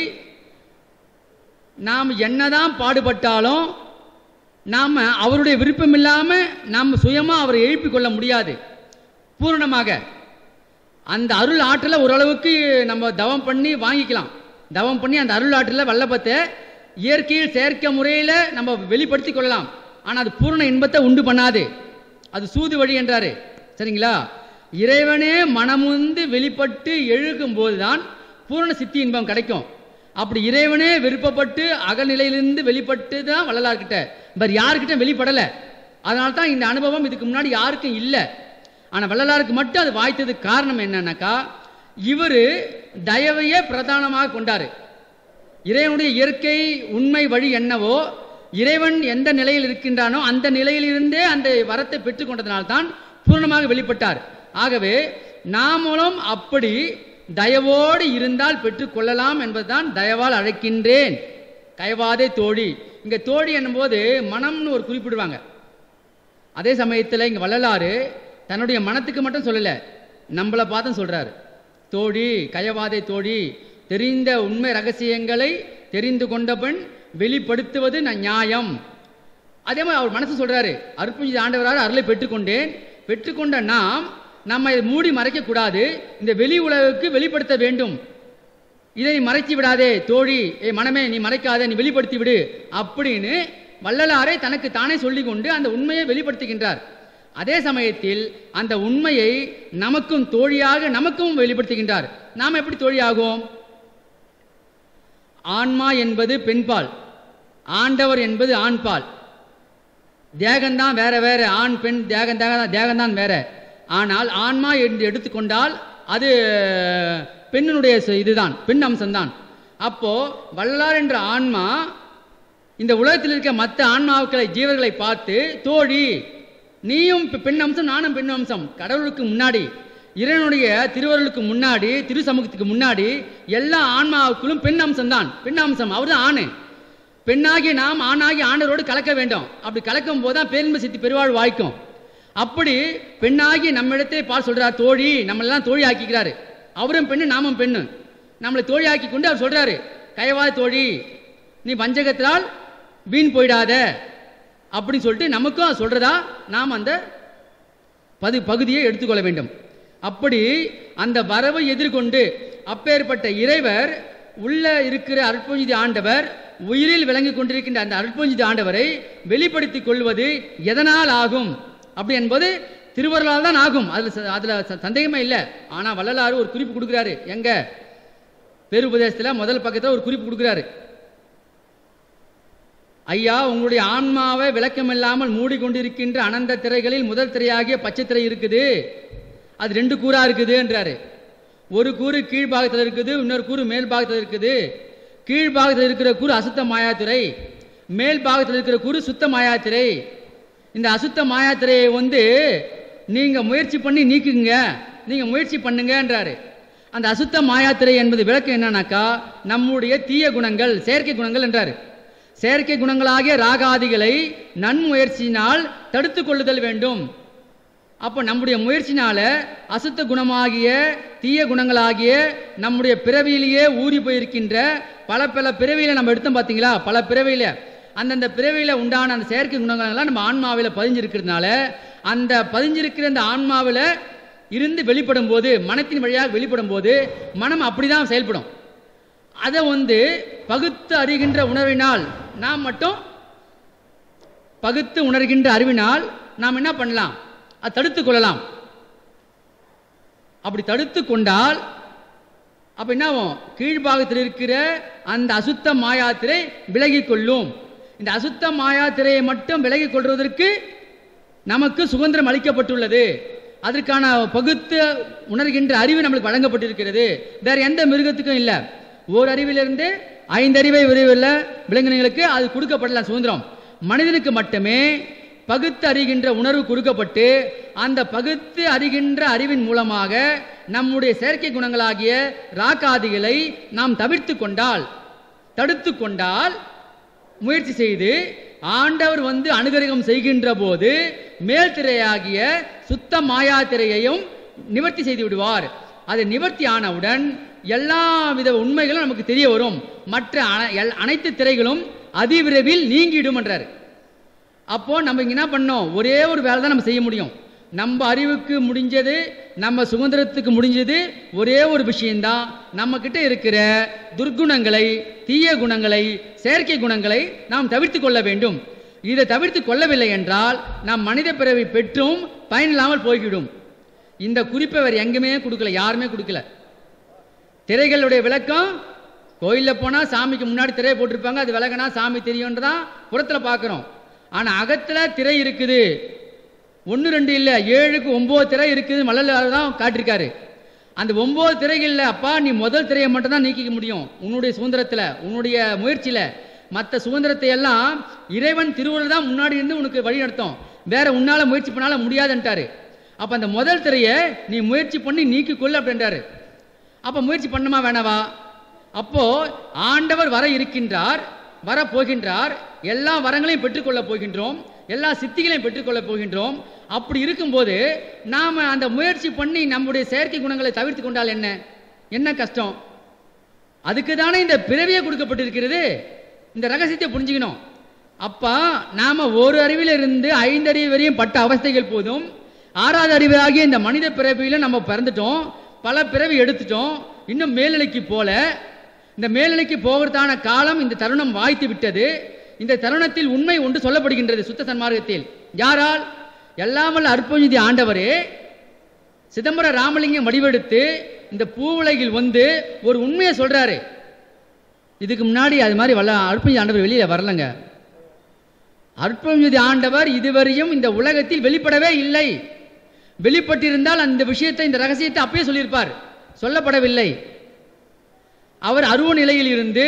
B: நாம் என்னதான் பாடுபட்டாலும் நாம் அவருடைய விருப்பம் இல்லாமல் நாம் சுயமாக அவரை எழுப்பிக் கொள்ள முடியாது பூரணமாக அந்த அருள் ஆற்றலை ஓரளவுக்கு நம்ம தவம் பண்ணி வாங்கிக்கலாம் தவம் பண்ணி அந்த அருள் ஆற்றலை வல்லபத்தை இயற்கையில் செயற்கை முறையில் நம்ம வெளிப்படுத்தி கொள்ளலாம் ஆனால் அது பூரண இன்பத்தை உண்டு பண்ணாது அது சூது வழி என்றாரு சரிங்களா இறைவனே மனமுந்து வெளிப்பட்டு எழுகும் போதுதான் பூரண சித்தி இன்பம் கிடைக்கும் அப்படி இறைவனே விருப்பப்பட்டு அகநிலையிலிருந்து வெளிப்பட்டு தான் வள்ளலார்கிட்ட வேறு யாருக்கிட்ட வெளிப்படலை அதனால தான் இந்த அனுபவம் இதுக்கு முன்னாடி யாருக்கும் இல்லை ஆனால் வள்ளலாருக்கு மட்டும் அது வாய்த்ததுக்கு காரணம் என்னன்னாக்கா இவர் தயவையே பிரதானமாக கொண்டார் இறைவனுடைய இயற்கை உண்மை வழி என்னவோ இறைவன் எந்த நிலையில் இருக்கின்றானோ அந்த நிலையிலிருந்தே அந்த வரத்தை பெற்றுக்கொண்டதனால்தான் பூர்ணமாக வெளிப்பட்டார் ஆகவே நாமளும் அப்படி தயவோடு இருந்தால் பெற்றுக்கொள்ளலாம் என்பதுதான் தயவால் அழைக்கின்றேன் கயவாதே தோழி இங்கே தோழி என்னும்போது மனம்னு ஒரு குறிப்பிடுவாங்க அதே சமயத்தில் இங்கே வள்ளலாறு தன்னுடைய மனத்துக்கு மட்டும் சொல்லலை நம்மளை பார்த்தும் சொல்கிறாரு தோழி கயவாதே தோழி தெரிந்த உண்மை ரகசியங்களை தெரிந்து கொண்ட பெண் வெளிப்படுத்துவது நான் நியாயம் அதே மாதிரி அவர் மனசு சொல்றாரு அற்புஞ்சி ஆண்டவராக அருளை பெற்றுக்கொண்டேன் பெற்றுக்கொண்ட நாம் நம்ம இதை மூடி மறைக்கக்கூடாது இந்த வெளி உலகுக்கு வெளிப்படுத்த வேண்டும் இதை நீ மறைத்து விடாதே தோழி ஏ மனமே நீ மறைக்காதே நீ வெளிப்படுத்தி விடு அப்படின்னு வள்ளலாரை தனக்கு தானே சொல்லிக் கொண்டு அந்த உண்மையை வெளிப்படுத்துகின்றார் அதே சமயத்தில் அந்த உண்மையை நமக்கும் தோழியாக நமக்கும் வெளிப்படுத்துகின்றார் நாம் எப்படி தோழியாகும் ஆன்மா என்பது பெண்பால் ஆண்டவர் என்பது ஆண்பால் தேகம்தான் வேற வேற ஆண் பெண் தேகம் தேகம் தேகம்தான் வேற ஆனால் ஆன்மா என்று எடுத்துக்கொண்டால் அது பெண்ணினுடைய ச- இதுதான் பெண் அம்சம்தான் அப்போ வள்ளலார் என்ற ஆன்மா இந்த உலகத்தில் இருக்க மற்ற ஆன்மாக்களை ஜீவர்களை பார்த்து தோழி நீயும் இப்ப பெண் அம்சம் நானும் பெண் அம்சம் கடவுளுக்கு முன்னாடி இறைவனுடைய திருவருளுக்கு முன்னாடி திருசமூகத்துக்கு முன்னாடி எல்லா ஆன்மாவுக்குள்ளும் பெண் அம்சம்தான் பெண் அம்சம் அவர் தான் ஆணு பெண்ணாகிய நாம் ஆணாகி ஆண்டவரோடு கலக்க வேண்டும் அப்படி கலக்கும் போது தான் பேரின்ப சித்தி பெருவாழ் வாய்க்கும் அப்படி பெண்ணாகி நம்மிடத்தை பால் சொல்றார் தோழி நம்மளெல்லாம் தோழி ஆக்கிக்கிறாரு அவரும் பெண்ணு நாமும் பெண்ணு நம்மளை தோழி ஆக்கி கொண்டு அவர் சொல்றாரு கயவா தோழி நீ வஞ்சகத்தினால் வீண் போயிடாத அப்படின்னு சொல்லிட்டு நமக்கும் அது சொல்றதா நாம் அந்த பது பகுதியை எடுத்துக்கொள்ள வேண்டும் அப்படி அந்த வரவை எதிர்கொண்டு அப்பேற்பட்ட இறைவர் உள்ள இருக்கிற அற்புஞ்சிதி ஆண்டவர் உயிரில் விளங்கிக் கொண்டிருக்கின்ற அந்த அற்புஞ்சிதி ஆண்டவரை வெளிப்படுத்திக் கொள்வது எதனால் ஆகும் அப்படி என்பது திருவருளால் தான் ஆகும் அதுல ச- அதுல ச- சந்தேகமே இல்லை ஆனா வள்ளலாறு ஒரு குறிப்பு கொடுக்குறாரு எங்க பேருபதேசத்துல முதல் பக்கத்துல ஒரு குறிப்பு கொடுக்குறாரு ஐயா உங்களுடைய ஆன்மாவை விளக்கமில்லாமல் மூடிக்கொண்டிருக்கின்ற அனந்த திரைகளில் முதல் திரையாகிய பச்சை திரை இருக்குது அது ரெண்டு கூறா இருக்குது என்றாரு ஒரு கூறு கீழ்பாகத்தில் இருக்குது இன்னொரு கூறு மேல் பாகத்தில் இருக்குது கீழ்பாகத்தில் இருக்கிற கூறு அசுத்த மாயாத்துறை மேல் பாகத்தில் இருக்கிற கூறு சுத்த மாயாத்திரை இந்த அசுத்த மாயாத்திரையை வந்து நீங்க முயற்சி பண்ணி நீக்குங்க நீங்க முயற்சி பண்ணுங்கன்றாரு அந்த அசுத்த மாயாத்திரை என்பது விளக்கம் என்னன்னாக்கா நம்முடைய தீய குணங்கள் செயற்கை குணங்கள் என்றாரு செயற்கை குணங்களாகிய ராகாதிகளை நன்முயற்சியினால் தடுத்து கொள்ளுதல் வேண்டும் அப்போ நம்முடைய முயற்சினால அசுத்த குணமாகிய தீய குணங்களாகிய நம்முடைய பிறவியிலேயே ஊறி போயிருக்கின்ற பல பல பிறவியில நம்ம எடுத்தோம் பார்த்தீங்களா பல பிறவியில அந்தந்த பிறவியில உண்டான அந்த செயற்கை குணங்கள் எல்லாம் நம்ம ஆன்மாவில் பதிஞ்சிருக்கிறதுனால அந்த பதிஞ்சிருக்கிற அந்த ஆன்மாவில் இருந்து வெளிப்படும் போது மனத்தின் வழியாக வெளிப்படும் போது மனம் அப்படிதான் செயல்படும் அதை வந்து பகுத்து அறிகின்ற உணர்வினால் நாம் மட்டும் பகுத்து உணர்கின்ற அறிவினால் நாம் என்ன பண்ணலாம் அதை தடுத்து கொள்ளலாம் அப்படி தடுத்து கொண்டால் அப்ப என்ன ஆகும் கீழ்பாகத்தில் இருக்கிற அந்த அசுத்த மாயாத்திரை விலகிக் கொள்ளும் இந்த அசுத்த மாயாத்திரையை மட்டும் விலகிக் கொள்வதற்கு நமக்கு சுதந்திரம் அளிக்கப்பட்டுள்ளது அதற்கான பகுத்து உணர்கின்ற அறிவு நம்மளுக்கு வழங்கப்பட்டிருக்கிறது வேற எந்த மிருகத்துக்கும் இல்லை ஓர் அறிவிலிருந்து ஐந்து அறிவை விரைவில் விலங்கினங்களுக்கு அது கொடுக்கப்படலாம் சுதந்திரம் மனிதனுக்கு மட்டுமே பகுத்து அறிகின்ற உணர்வு கொடுக்கப்பட்டு அந்த பகுத்து அறிகின்ற அறிவின் மூலமாக நம்முடைய செயற்கை குணங்களாகிய ராக்காதிகளை நாம் தவிர்த்து கொண்டால் தடுத்து கொண்டால் முயற்சி செய்து ஆண்டவர் வந்து அனுகிரகம் செய்கின்ற போது மேல் திரையாகிய சுத்த மாயா திரையையும் நிவர்த்தி செய்து விடுவார் அது நிவர்த்தி ஆனவுடன் எல்லா வித உண்மைகளும் நமக்கு தெரிய வரும் மற்ற அன- எல்- அனைத்து திரைகளும் அதிவிரைவில் நீங்கிடும் என்றார் அப்போ நம்ம இங்க என்ன பண்ணோம் ஒரே ஒரு வேலை தான் நம்ம செய்ய முடியும் நம்ம அறிவுக்கு முடிஞ்சது நம்ம சுதந்திரத்துக்கு முடிஞ்சது ஒரே ஒரு விஷயம்தான் நம்ம கிட்ட இருக்கிற துர்க்குணங்களை தீய குணங்களை செயற்கை குணங்களை நாம் தவிர்த்து கொள்ள வேண்டும் இதை தவிர்த்து கொள்ளவில்லை என்றால் நாம் மனித பிறவி பெற்றும் பயனில்லாமல் போய்விடும் இந்த குறிப்பை வேறு எங்குமே கொடுக்கல யாருமே கொடுக்கல திரைகளுடைய விளக்கம் கோயிலில் போனால் சாமிக்கு முன்னாடி திரையை போட்டிருப்பாங்க அது விலகனா சாமி தெரியும்ன்றதான் புறத்தில் பார்க்குறோம் ஆனால் அகத்தில் திரை இருக்குது ஒன்று ரெண்டு இல்லை ஏழுக்கு ஒம்பது திரை இருக்குது மலர் தான் காட்டியிருக்காரு அந்த ஒம்பது திரைகளில் அப்பா நீ முதல் திரையை மட்டும் தான் நீக்கிக்க முடியும் உன்னுடைய சுதந்திரத்தில் உன்னுடைய முயற்சியில் மற்ற சுதந்திரத்தை எல்லாம் இறைவன் திருவுருள் தான் முன்னாடி இருந்து உனக்கு வழி நடத்தும் வேற உன்னால முயற்சி பண்ணால முடியாதுன்ட்டாரு அப்போ அந்த முதல் திரையை நீ முயற்சி பண்ணி நீக்கிக்கொள்ளு அப்படின்றாரு அப்போ முயற்சி பண்ணுமா வேணவா அப்போ ஆண்டவர் வர இருக்கின்றார் வர போகின்றார் எல்லா வரங்களையும் பெற்றுக்கொள்ள போகின்றோம் எல்லா சித்திகளையும் பெற்றுக்கொள்ள போகின்றோம் அப்படி இருக்கும்போது நாம் அந்த முயற்சி பண்ணி நம்முடைய செயற்கை குணங்களை தவிர்த்து கொண்டால் என்ன என்ன கஷ்டம் அதுக்கு தானே இந்த பிறவியே கொடுக்கப்பட்டிருக்கிறது இந்த ரகசியத்தை புரிஞ்சுக்கணும் அப்பா நாம ஒரு அறிவிலிருந்து ஐந்து அறிவு வரையும் பட்ட அவஸ்தைகள் போதும் ஆறாவது அறிவாகிய இந்த மனித பிறவியில நம்ம பிறந்துட்டோம் பல பிறவி எடுத்துட்டோம் இன்னும் மேல்நிலைக்கு போல இந்த மேல்நிலைக்கு போகிறதான காலம் இந்த தருணம் வாய்த்து விட்டது இந்த தருணத்தில் உண்மை ஒன்று சொல்லப்படுகின்றது சுத்த சன்மார்க்கத்தில் யாரால் எல்லாம் வல்ல அற்புததி ஆண்டவரே சிதம்பர ராமலிங்கம் வடிவெடுத்து இந்த பூவுலகில் வந்து ஒரு உண்மையை சொல்றாரு இதுக்கு முன்னாடி அது மாதிரி வல்ல அற்புததி ஆண்டவர் வெளியில வரலங்க அற்புததி ஆண்டவர் இதுவரையும் இந்த உலகத்தில் வெளிப்படவே இல்லை வெளிப்பட்டிருந்தால் அந்த விஷயத்தை இந்த ரகசியத்தை அப்பயே சொல்லியிருப்பார் சொல்லப்படவில்லை அவர் அருவ நிலையில் இருந்து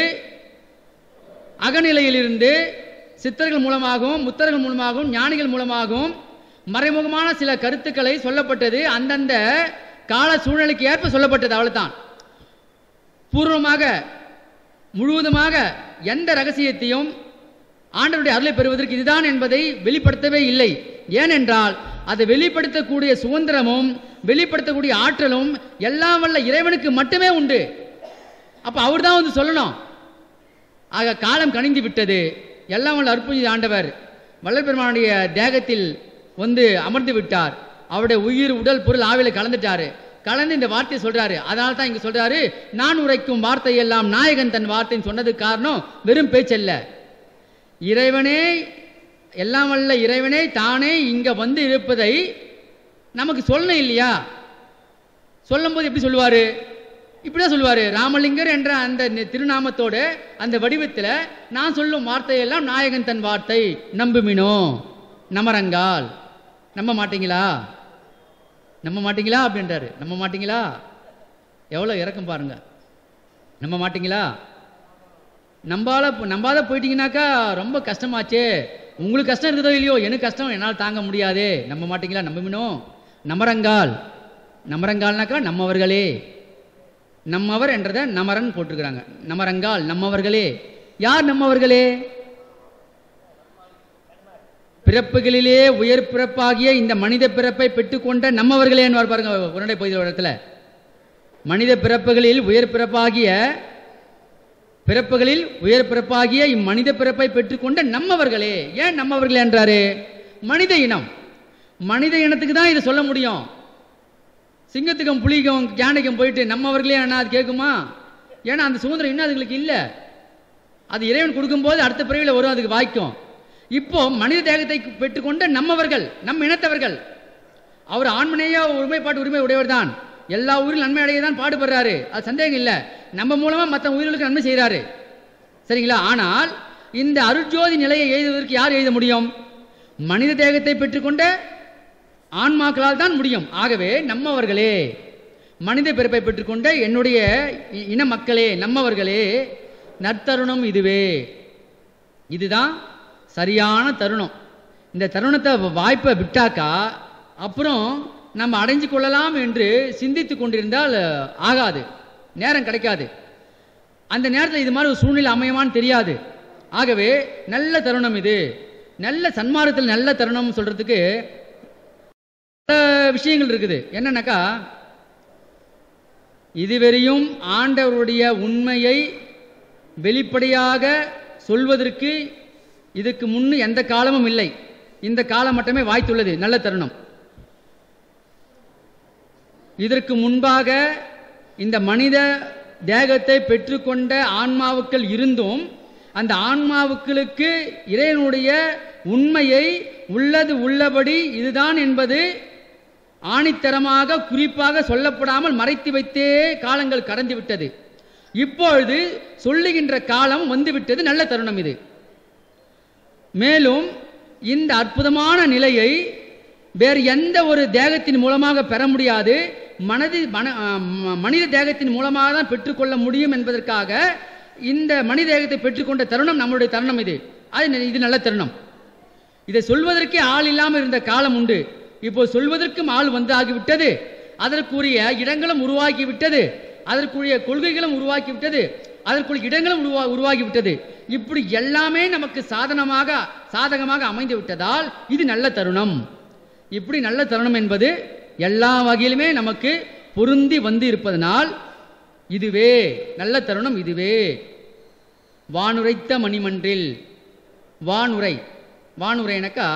B: அகநிலையில் இருந்து சித்தர்கள் மூலமாகவும் முத்தர்கள் மூலமாகவும் ஞானிகள் மூலமாகவும் மறைமுகமான சில கருத்துக்களை சொல்லப்பட்டது அந்தந்த கால சூழ்நிலைக்கு ஏற்ப சொல்லப்பட்டது அவ்வளவுதான் பூர்வமாக முழுவதுமாக எந்த ரகசியத்தையும் ஆண்டவருடைய அருளை பெறுவதற்கு இதுதான் என்பதை வெளிப்படுத்தவே இல்லை ஏனென்றால் அதை வெளிப்படுத்தக்கூடிய சுதந்திரமும் வெளிப்படுத்தக்கூடிய ஆற்றலும் எல்லாம் வல்ல இறைவனுக்கு மட்டுமே உண்டு அப்ப அவர் தான் வந்து சொல்லணும் ஆக காலம் கணிந்து விட்டது எல்லாம் வல்ல அற்புத ஆண்டவர் வள்ளல் பெருமானுடைய தேகத்தில் வந்து அமர்ந்து விட்டார் அவருடைய உயிர் உடல் பொருள் ஆவில கலந்துட்டாரு கலந்து இந்த வார்த்தையை சொல்றாரு அதனால தான் இங்க சொல்றாரு நான் உரைக்கும் வார்த்தை எல்லாம் நாயகன் தன் வார்த்தைன்னு சொன்னதுக்கு காரணம் வெறும் பேச்சல்ல இறைவனே எல்லாம் வல்ல இறைவனே தானே இங்க வந்து இருப்பதை நமக்கு சொல்லணும் இல்லையா சொல்லும்போது எப்படி சொல்லுவாரு இப்படிதான் சொல்லுவாரு ராமலிங்கர் என்ற அந்த நி- திருநாமத்தோட அந்த வடிவத்தில் நான் சொல்லும் வார்த்தையெல்லாம் நாயகன் தன் வார்த்தை நம்புமினோ நமரங்கால் நம்ப மாட்டீங்களா நம்ப மாட்டீங்களா அப்படின்றாரு நம்ப மாட்டீங்களா எவ்வளோ இறக்கம் பாருங்க நம்ப மாட்டீங்களா நம்பால நம்பாத போயிட்டீங்கன்னாக்கா ரொம்ப கஷ்டமாச்சே உங்களுக்கு கஷ்டம் இருக்குதோ இல்லையோ எனக்கு கஷ்டம் என்னால் தாங்க முடியாதே நம்ப மாட்டீங்களா நம்புமினோ நமரங்கால் நமரங்கால்னாக்கா நம்மவர்களே நம்மவர் என்றதை நமரன் போட்டிருக்கிறாங்க நமரங்கால் நம்மவர்களே யார் நம்மவர்களே பிறப்புகளிலே உயர் பிறப்பாகிய இந்த மனித பிறப்பை பெற்றுக்கொண்ட நம்மவர்களே என்பார் பாருங்க உடனே போய் இடத்துல மனித பிறப்புகளில் உயர் பிறப்பாகிய பிறப்புகளில் உயர் பிறப்பாகிய இம்மனித பிறப்பை பெற்றுக்கொண்ட நம்மவர்களே ஏன் நம்மவர்களே என்றாரு மனித இனம் மனித இனத்துக்கு தான் இதை சொல்ல முடியும் சிங்கத்துக்கும் புலிக்கும் யானைக்கும் போயிட்டு நம்மவர்களே அண்ணா அது கேட்குமா ஏன்னா அந்த சுதந்திரம் இன்னும் அதுங்களுக்கு இல்லை அது இறைவன் கொடுக்கும்போது அடுத்த பிறவியில் வரும் அதுக்கு வாய்க்கும் இப்போ மனித தேகத்தை பெற்றுக்கொண்ட நம்மவர்கள் நம் இனத்தவர்கள் அவர் ஆண்மனையா ஒருமைப்பாட்டு உரிமை உடையவர் தான் எல்லா ஊரிலும் நன்மை அடைய தான் பாடுபடுறாரு அது சந்தேகம் இல்லை நம்ம மூலமா மற்ற உயிர்களுக்கு நன்மை செய்கிறாரு சரிங்களா ஆனால் இந்த அருட்ஜோதி நிலையை எழுதுவதற்கு யார் எழுத முடியும் மனித தேகத்தை பெற்றுக்கொண்ட ஆன்மாக்களால் தான் முடியும் ஆகவே நம்மவர்களே மனித பிறப்பை பெற்றுக்கொண்ட என்னுடைய இ- இன மக்களே நம்மவர்களே நற்தருணம் இதுவே இதுதான் சரியான தருணம் இந்த தருணத்தை வாய்ப்பை விட்டாக்கா அப்புறம் நம்ம அடைஞ்சு கொள்ளலாம் என்று சிந்தித்து கொண்டிருந்தால் அஹ், ஆகாது நேரம் கிடைக்காது அந்த நேரத்தில் இது மாதிரி ஒரு சூழ்நிலை அமையமான்னு தெரியாது ஆகவே நல்ல தருணம் இது நல்ல சன்மார்க்கத்தில் நல்ல தருணம் சொல்றதுக்கு பல விஷயங்கள் இருக்குது என்னன்னாக்கா இதுவரையும் ஆண்டவருடைய உண்மையை வெளிப்படையாக சொல்வதற்கு இதுக்கு முன்னு எந்த காலமும் இல்லை இந்த காலம் மட்டுமே வாய்த்துள்ளது நல்ல தருணம் இதற்கு முன்பாக இந்த மனித தேகத்தை பெற்றுக்கொண்ட ஆன்மாவுக்கள் இருந்தும் அந்த ஆன்மாவுக்களுக்கு இறைவனுடைய உண்மையை உள்ளது உள்ளபடி இதுதான் என்பது ஆணித்தரமாக குறிப்பாக சொல்லப்படாமல் மறைத்து வைத்தே காலங்கள் கடந்து விட்டது இப்பொழுது சொல்லுகின்ற காலம் வந்துவிட்டது நல்ல தருணம் இது மேலும் இந்த அற்புதமான நிலையை வேறு எந்த ஒரு தேகத்தின் மூலமாக பெற முடியாது மனது மன ஆ, ம- மனித தேகத்தின் மூலமாக தான் பெற்றுக்கொள்ள முடியும் என்பதற்காக இந்த மனித தேகத்தை பெற்றுக்கொண்ட தருணம் நம்மளுடைய தருணம் இது அது ந- இது நல்ல தருணம் இதை சொல்வதற்கே ஆள் இல்லாமல் இருந்த காலம் உண்டு இப்போ சொல்வதற்கும் ஆள் வந்து ஆகிவிட்டது அதற்குரிய இடங்களும் உருவாக்கி விட்டது அதற்குரிய கொள்கைகளும் உருவாக்கி விட்டது அதற்குரிய இடங்களும் உருவா உருவாகி விட்டது இப்படி எல்லாமே நமக்கு சாதனமாக சாதகமாக அமைந்து விட்டதால் இது நல்ல தருணம் இப்படி நல்ல தருணம் என்பது எல்லா வகையிலுமே நமக்கு பொருந்தி வந்து இருப்பதனால் இதுவே நல்ல தருணம் இதுவே வானுரைத்த மணிமன்றில் வானுரை வானுரைனாக்கா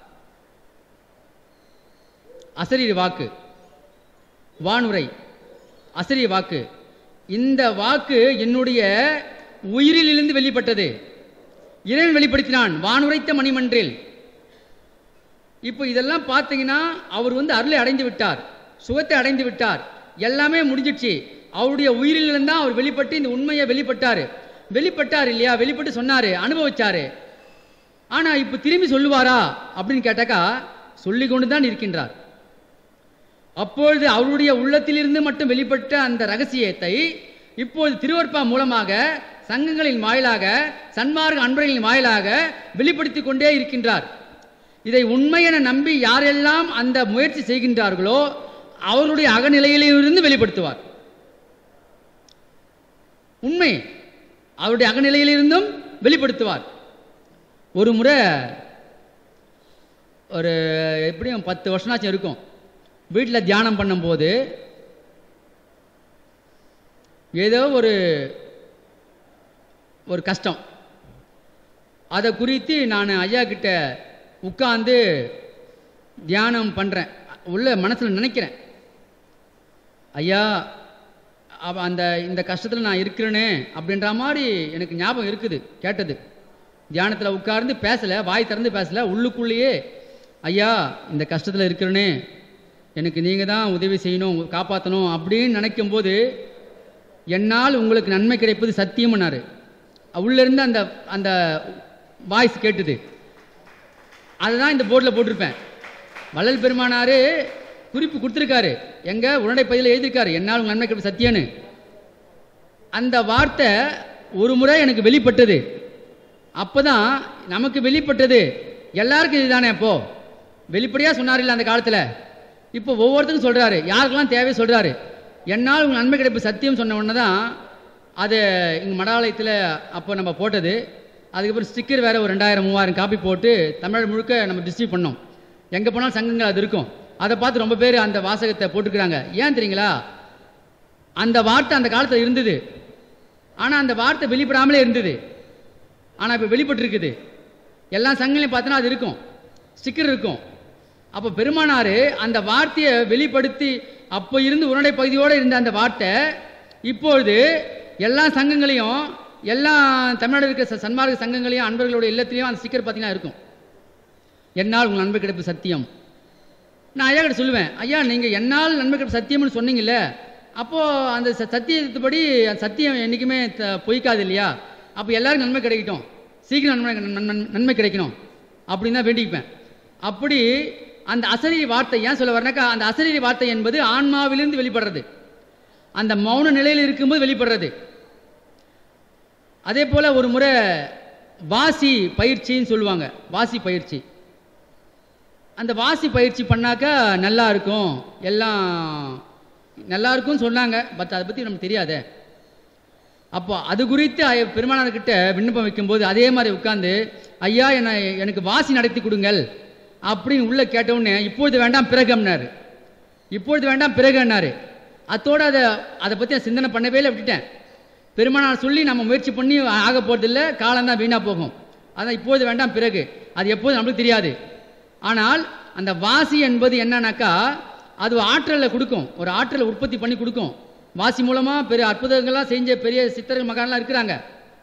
B: அசரீர வாக்கு வானுரை அசரீர வாக்கு இந்த வாக்கு என்னுடைய உயிரிலிருந்து வெளிப்பட்டது இறைவன் வெளிப்படுத்தினான் வானுரைத்த மணிமன்றில் இப்போ இதெல்லாம் பார்த்தீங்கன்னா அவர் வந்து அருளை அடைந்து விட்டார் சுகத்தை அடைந்து விட்டார் எல்லாமே முடிஞ்சிடுச்சு அவருடைய உயிரிலிருந்து தான் அவர் வெளிப்பட்டு இந்த உண்மையை வெளிப்பட்டார் வெளிப்பட்டார் இல்லையா வெளிப்பட்டு சொன்னார் அனுபவிச்சாரு ஆனால் இப்போ திரும்பி சொல்லுவாரா அப்படின்னு கேட்டாக்கா சொல்லி கொண்டு தான் இருக்கின்றார் அப்பொழுது அவருடைய உள்ளத்திலிருந்து மட்டும் வெளிப்பட்ட அந்த ரகசியத்தை இப்போது திருவற்பா மூலமாக சங்கங்களின் வாயிலாக சன்மார்க்க அன்பர்களின் வாயிலாக வெளிப்படுத்திக் கொண்டே இருக்கின்றார் இதை உண்மை என நம்பி யாரெல்லாம் அந்த முயற்சி செய்கின்றார்களோ அவருடைய அகநிலையிலிருந்து வெளிப்படுத்துவார் உண்மை அவருடைய அகநிலையிலிருந்தும் வெளிப்படுத்துவார் ஒரு முறை ஒரு எப்படியும் பத்து வருஷமாச்சும் இருக்கும் வீட்டில் தியானம் பண்ணும்போது ஏதோ ஒரு ஒரு கஷ்டம் அதை குறித்து நான் ஐயா கிட்ட உட்கார்ந்து தியானம் பண்ணுறேன் உள்ள மனசில் நினைக்கிறேன் ஐயா அவ அந்த இந்த கஷ்டத்தில் நான் இருக்கிறேனே அப்படின்ற மாதிரி எனக்கு ஞாபகம் இருக்குது கேட்டது தியானத்தில் உட்கார்ந்து பேசலை வாய் திறந்து பேசலை உள்ளுக்குள்ளேயே ஐயா இந்த கஷ்டத்தில் இருக்கிறேனே எனக்கு நீங்கள் தான் உதவி செய்யணும் காப்பாற்றணும் அப்படின்னு நினைக்கும் போது என்னால் உங்களுக்கு நன்மை கிடைப்பது சத்தியம்னாரு உள்ளேருந்து அந்த அந்த வாய்ஸ் கேட்டுது அதுதான் இந்த போர்டில் போட்டிருப்பேன் வள்ளல் பெருமானாரு குறிப்பு கொடுத்துருக்காரு எங்க உடனடி பதில எழுதியிருக்காரு என்னால் உங்கள் நன்மை கிடைப்பது சத்தியன்னு அந்த வார்த்தை ஒரு முறை எனக்கு வெளிப்பட்டது அப்பதான் நமக்கு வெளிப்பட்டது எல்லாருக்கும் இதுதானே அப்போ வெளிப்படையாக சொன்னார் இல்லை அந்த காலத்தில் இப்போ ஒவ்வொருத்தருக்கும் சொல்கிறாரு யாருக்கெல்லாம் தேவை சொல்கிறாரு என்னால் உங்கள் நன்மை கிடைப்பு சத்தியம் சொன்ன உடனே தான் அது இங்கே மடாலயத்தில் அப்போ நம்ம போட்டது அதுக்கப்புறம் ஸ்டிக்கர் வேறு ஒரு ரெண்டாயிரம் மூவாயிரம் காப்பி போட்டு தமிழ் முழுக்க நம்ம டிஸ்ட்ரிபியூட் பண்ணோம் எங்கே போனாலும் சங்கங்கள் அது இருக்கும் அதை பார்த்து ரொம்ப பேர் அந்த வாசகத்தை போட்டுக்கிறாங்க ஏன் தெரியுங்களா அந்த வார்த்தை அந்த காலத்தில் இருந்தது ஆனால் அந்த வார்த்தை வெளிப்படாமலே இருந்தது ஆனால் இப்போ வெளிப்பட்டிருக்குது எல்லா சங்கங்களையும் பார்த்தோன்னா அது இருக்கும் ஸ்டிக்கர் இருக்கும் அப்போ பெருமானார் அந்த வார்த்தையை வெளிப்படுத்தி அப்போ இருந்து உருண்டை பகுதியோடு இருந்த அந்த வார்த்தை இப்பொழுது எல்லா சங்கங்களையும் எல்லா தமிழ்நாடு இருக்க ச- சன்மார்க்க சங்கங்களையும் அன்பர்களோட இல்லத்திலையும் அந்த ஸ்டிக்கர் பார்த்தீங்கன்னா இருக்கும் என்னால் உங்கள் நன்மை கிடைப்பு சத்தியம் நான் ஐயா கிட்ட சொல்லுவேன் ஐயா நீங்கள் என்னால் நன்மை கிடைப்பு சத்தியம்னு சொன்னீங்கல்ல அப்போது அந்த ச- சத்தியத்துப்படி அந்த சத்தியம் என்றைக்குமே த- பொய்க்காது இல்லையா அப்போ எல்லாருக்கும் நன்மை கிடைக்கட்டும் சீக்கிரம் நன்மை நன்- நன்- நன்மை கிடைக்கணும் அப்படின்னு தான் வேண்டிக்குப்பேன் அப்படி அந்த அசரீரி வார்த்தை ஏன் சொல்ல வரேனாக்கா அந்த அசரீரி வார்த்தை என்பது ஆன்மாவிலிருந்து வெளிப்படுறது அந்த மௌன நிலையில் இருக்கும்போது வெளிப்படுறது அதே போல் ஒரு முறை வாசி பயிற்சின்னு சொல்லுவாங்க வாசி பயிற்சி அந்த வாசி பயிற்சி பண்ணாக்கா நல்லா இருக்கும் எல்லாம் நல்லா இருக்கும்னு சொன்னாங்க பட் அதை பற்றி நமக்கு தெரியாதே அப்போ அது குறித்து ஐய- பெருமானார்கிட்ட விண்ணப்பம் வைக்கும்போது அதே மாதிரி உட்காந்து ஐயா என்னை எனக்கு வாசி நடத்தி கொடுங்கள் அப்படின்னு உள்ள கேட்டவுடனே இப்பொழுது வேண்டாம் பிறகம்னாரு இப்பொழுது வேண்டாம் பிறகுன்னாரு அத்தோடு அதை அதை பற்றி நான் சிந்தனை பண்ணவே இல்லை விட்டுட்டேன் பெருமானார் சொல்லி நம்ம முயற்சி பண்ணி ஆக போகிறதில்ல காலம்தான் வீணாக போகும் அதான் இப்பொழுது வேண்டாம் பிறகு அது எப்போது நம்மளுக்கு தெரியாது ஆனால் அந்த வாசி என்பது என்னன்னாக்கா அது ஆற்றலை கொடுக்கும் ஒரு ஆற்றலை உற்பத்தி பண்ணி கொடுக்கும் வாசி மூலமாக பெரிய அற்புதங்கள்லாம் செஞ்ச பெரிய சித்தர்கள் மகான்லாம் இருக்கிறாங்க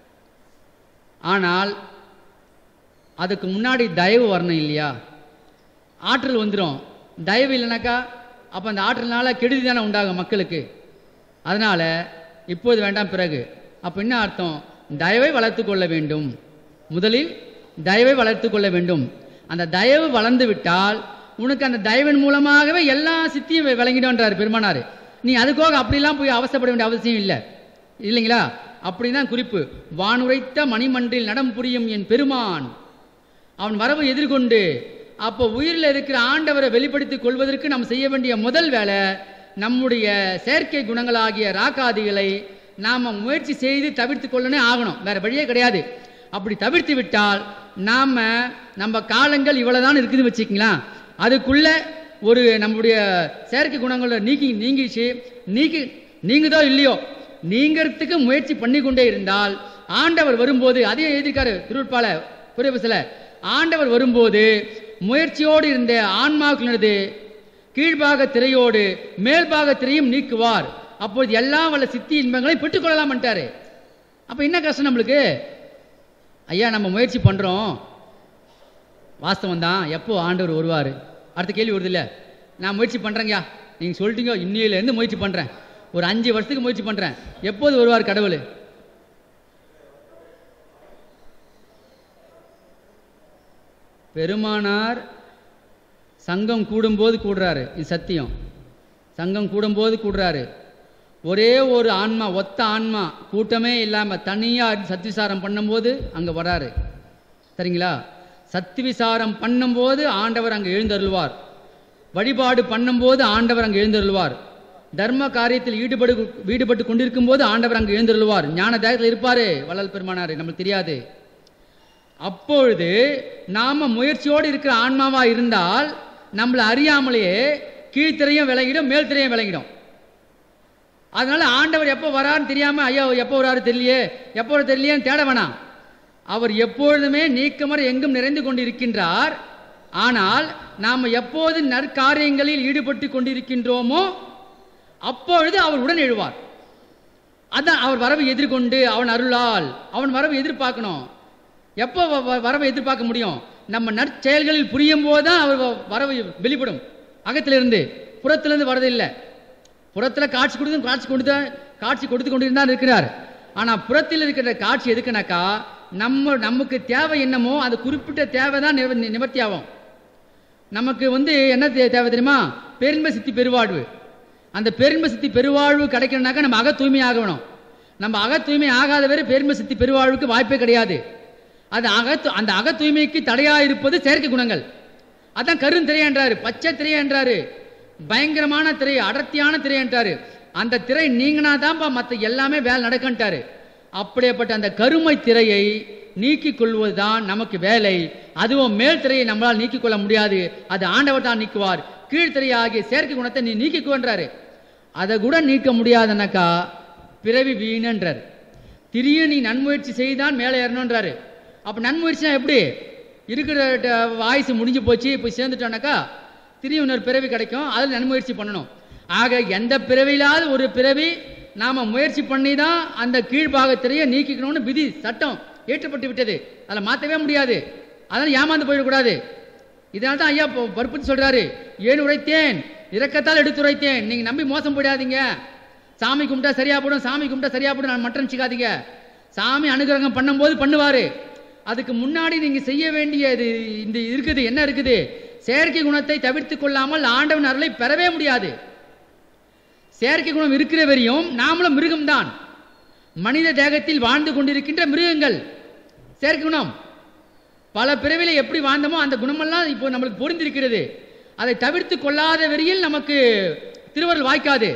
B: ஆனால் அதுக்கு முன்னாடி தயவு வரணும் இல்லையா ஆற்றல் வந்துடும் தயவு இல்லைனாக்கா அப்போ அந்த ஆற்றல்னால கெடுதி தானே உண்டாகும் மக்களுக்கு அதனால் இப்போது வேண்டாம் பிறகு அப்போ என்ன அர்த்தம் தயவை வளர்த்து கொள்ள வேண்டும் முதலில் தயவை வளர்த்து கொள்ள வேண்டும் அந்த தயவு வளர்ந்து விட்டால் உனக்கு அந்த தயவின் மூலமாகவே எல்லா சித்தியும் வி- விளங்கிடும்ன்றார் பெருமானார் நீ அதுக்காக அப்படிலாம் போய் அவசரப்பட வேண்டிய அவசியம் இல்லை இல்லைங்களா அப்படிதான் குறிப்பு வானுரைத்த மணிமன்றில் நடம் புரியும் என் பெருமான் அவன் வரவு எதிர்கொண்டு அப்போ உயிரில் இருக்கிற ஆண்டவரை வெளிப்படுத்திக் கொள்வதற்கு நாம் செய்ய வேண்டிய முதல் வேலை நம்முடைய செயற்கை குணங்களாகிய ராக்காதிகளை நாம் முயற்சி செய்து தவிர்த்து கொள்ளனே ஆகணும் வேற வழியே கிடையாது அப்படி தவிர்த்து விட்டால் நாம் நம்ம காலங்கள் இவ்வளவுதான் இருக்குதுன்னு வச்சுக்கலாம் அதுக்குள்ள ஒரு நம்முடைய செயற்கை குணங்களை நீக்கி நீங்கிச்சு நீக்கி நீங்குதோ இல்லையோ நீங்கிறதுக்கு முயற்சி பண்ணி கொண்டே இருந்தால் ஆண்டவர் வரும்போது அதையும் எழுதியிருக்காரு திருப்பால புரியபசில ஆண்டவர் வரும்போது முயற்சியோடு இருந்த ஆன்மாவுக்குள்ளது கீழ்பாக திரையோடு மேல்பாக திரையும் நீக்குவார் அப்பொழுது எல்லா வல்ல சித்தி இன்பங்களை பெற்றுக்கொள்ளலாம் பண்ணிட்டாரு அப்போ என்ன கஷ்டம் நம்மளுக்கு ஐயா நம்ம முயற்சி பண்ணுறோம் வாஸ்தவம் தான் எப்போ ஆண்டவர் வருவார் அடுத்த கேள்வி வருது இல்லை நான் முயற்சி பண்ணுறேங்கய்யா நீங்கள் சொல்லிட்டீங்க இன்னையிலேருந்து முயற்சி பண்ணுறேன் ஒரு அஞ்சு வருஷத்துக்கு முயற்சி பண்ணுறேன் எப்போது வருவார் கடவுள் பெருமானார் சங்கம் கூடும்போது கூடுறாரு இது சத்தியம் சங்கம் கூடும்போது கூடுறாரு ஒரே ஒரு ஆன்மா ஒத்த ஆன்மா கூட்டமே இல்லாமல் தனியாக சத்விசாரம் பண்ணும்போது அங்கே வராரு சரிங்களா சத்விசாரம் பண்ணும்போது ஆண்டவர் அங்கே எழுந்தருள்வார் வழிபாடு பண்ணும்போது ஆண்டவர் அங்கே எழுந்தருள்வார் தர்ம காரியத்தில் ஈடுபடு ஈடுபட்டு கொண்டிருக்கும் போது ஆண்டவர் அங்கே எழுந்தருள்வார் ஞான தேகத்தில் இருப்பாரு வள்ளல் பெருமானார் நம்மளுக்கு தெரியாது அப்பொழுது நாம முயற்சியோடு இருக்கிற ஆன்மாவா இருந்தால் நம்மளை அறியாமலேயே கீழ்த்திரையும் விளங்கிடும் மேல் திரையும் விளங்கிடும் அதனால ஆண்டவர் எப்போ வரான்னு தெரியாம ஐயா எப்போ வராரு தெரியலையே எப்போ வராரு தெரியலையேன்னு தேட வேணாம் அவர் எப்பொழுதுமே நீக்கமர எங்கும் நிறைந்து கொண்டு இருக்கின்றார் ஆனால் நாம் எப்போது நற்காரியங்களில் ஈடுபட்டு கொண்டிருக்கின்றோமோ அப்பொழுது அவர் உடன் எழுவார் அதான் அவர் வரவை எதிர்கொண்டு அவன் அருளால் அவன் வரவை எதிர்பார்க்கணும் எப்போ வ- வ- வரவை எதிர்பார்க்க முடியும் நம்ம நற்செயல்களில் புரியும் போது தான் அவர் வ- வரவு வெளிப்படும் அகத்திலிருந்து புறத்திலிருந்து வரதில்லை புறத்தில் காட்சி கொடுத்து காட்சி கொடுத்து காட்சி கொடுத்து கொண்டு தான் இருக்கிறார் ஆனால் புறத்தில் இருக்கிற காட்சி எதுக்குனாக்கா நம்ம நமக்கு தேவை என்னமோ அது குறிப்பிட்ட தேவை தான் நிவ- நிவர்த்தி ஆகும் நமக்கு வந்து என்ன தே- தேவை தெரியுமா பெருமை சித்தி பெருவாழ்வு அந்த பெருமை சித்தி பெருவாழ்வு கிடைக்கணும்னாக்கா நம்ம அக தூய்மை ஆகணும் நம்ம அக தூய்மை ஆகாத வரை பெருமை சித்தி பெருவாழ்வுக்கு வாய்ப்பே கிடையாது அது அக அந்த அக தூய்மைக்கு தடையாக இருப்பது செயற்கை குணங்கள் அதான் கருந்திரை என்றாரு பச்சை திரை என்றாரு பயங்கரமான திரை அடர்த்தியான திரை என்றாரு அந்த திரை நீங்கினா தான்ப்பா மற்ற எல்லாமே வேலை நடக்கன்ட்டாரு அப்படியேப்பட்ட அந்த கருமை திரையை நீக்கிக் கொள்வதுதான் நமக்கு வேலை அதுவும் மேல் திரையை நம்மளால் நீக்கிக் கொள்ள முடியாது அது ஆண்டவர் தான் நீக்குவார் கீழ்த்திரை ஆகிய செயற்கை குணத்தை நீ நீக்கிக்குவன்றாரு அதை கூட நீக்க முடியாதுனாக்கா பிறவி வீணன்றார் திரிய நீ நன்முயற்சி செய்தான் மேலே ஏறணுன்றாரு அப்போ நன்முயற்சினா எப்படி இருக்கிற வாய்ஸ் முடிஞ்சு போச்சு இப்போ சேர்ந்துட்டோன்னாக்கா திரிய இன்னொரு பிறவி கிடைக்கும் அதில் நன்முயற்சி பண்ணணும் ஆக எந்த பிறவியிலாவது ஒரு பிறவி நாம் முயற்சி பண்ணி தான் அந்த கீழ்பாகத்திலேயே நீக்கிக்கணும்னு விதி சட்டம் ஏற்றப்பட்டு விட்டது அதில் மாற்றவே முடியாது அதனால் ஏமாந்து போயிடக்கூடாது இதனால தான் ஐயா இப்போ பருப்புத்தி சொல்றாரு ஏன் உரைத்தேன் இரக்கத்தால் எடுத்து உரைத்தேன் நீங்க நம்பி மோசம் போயிடாதீங்க சாமி கும்பிட்டா சரியா போடும் சாமி கும்பிட்டா சரியா போடும் நான் மட்டும் நினச்சிக்காதீங்க சாமி அனுகிரகம் பண்ணும்போது பண்ணுவாரு அதுக்கு முன்னாடி நீங்க செய்ய வேண்டியது இந்த இருக்குது என்ன இருக்குது செயற்கை குணத்தை தவிர்த்து கொள்ளாமல் ஆண்டவன் அருளை பெறவே முடியாது செயற்கை குணம் இருக்கிற வரையும் நாமளும் மிருகம்தான் மனித தேகத்தில் வாழ்ந்து கொண்டிருக்கின்ற மிருகங்கள் செயற்கை குணம் பல பிறவில எப்படி வாழ்ந்தோமோ அந்த குணமெல்லாம் இப்போ நம்மளுக்கு பொருந்திருக்கிறது அதை தவிர்த்து கொள்ளாத வரையில் நமக்கு திருவருள் வாய்க்காது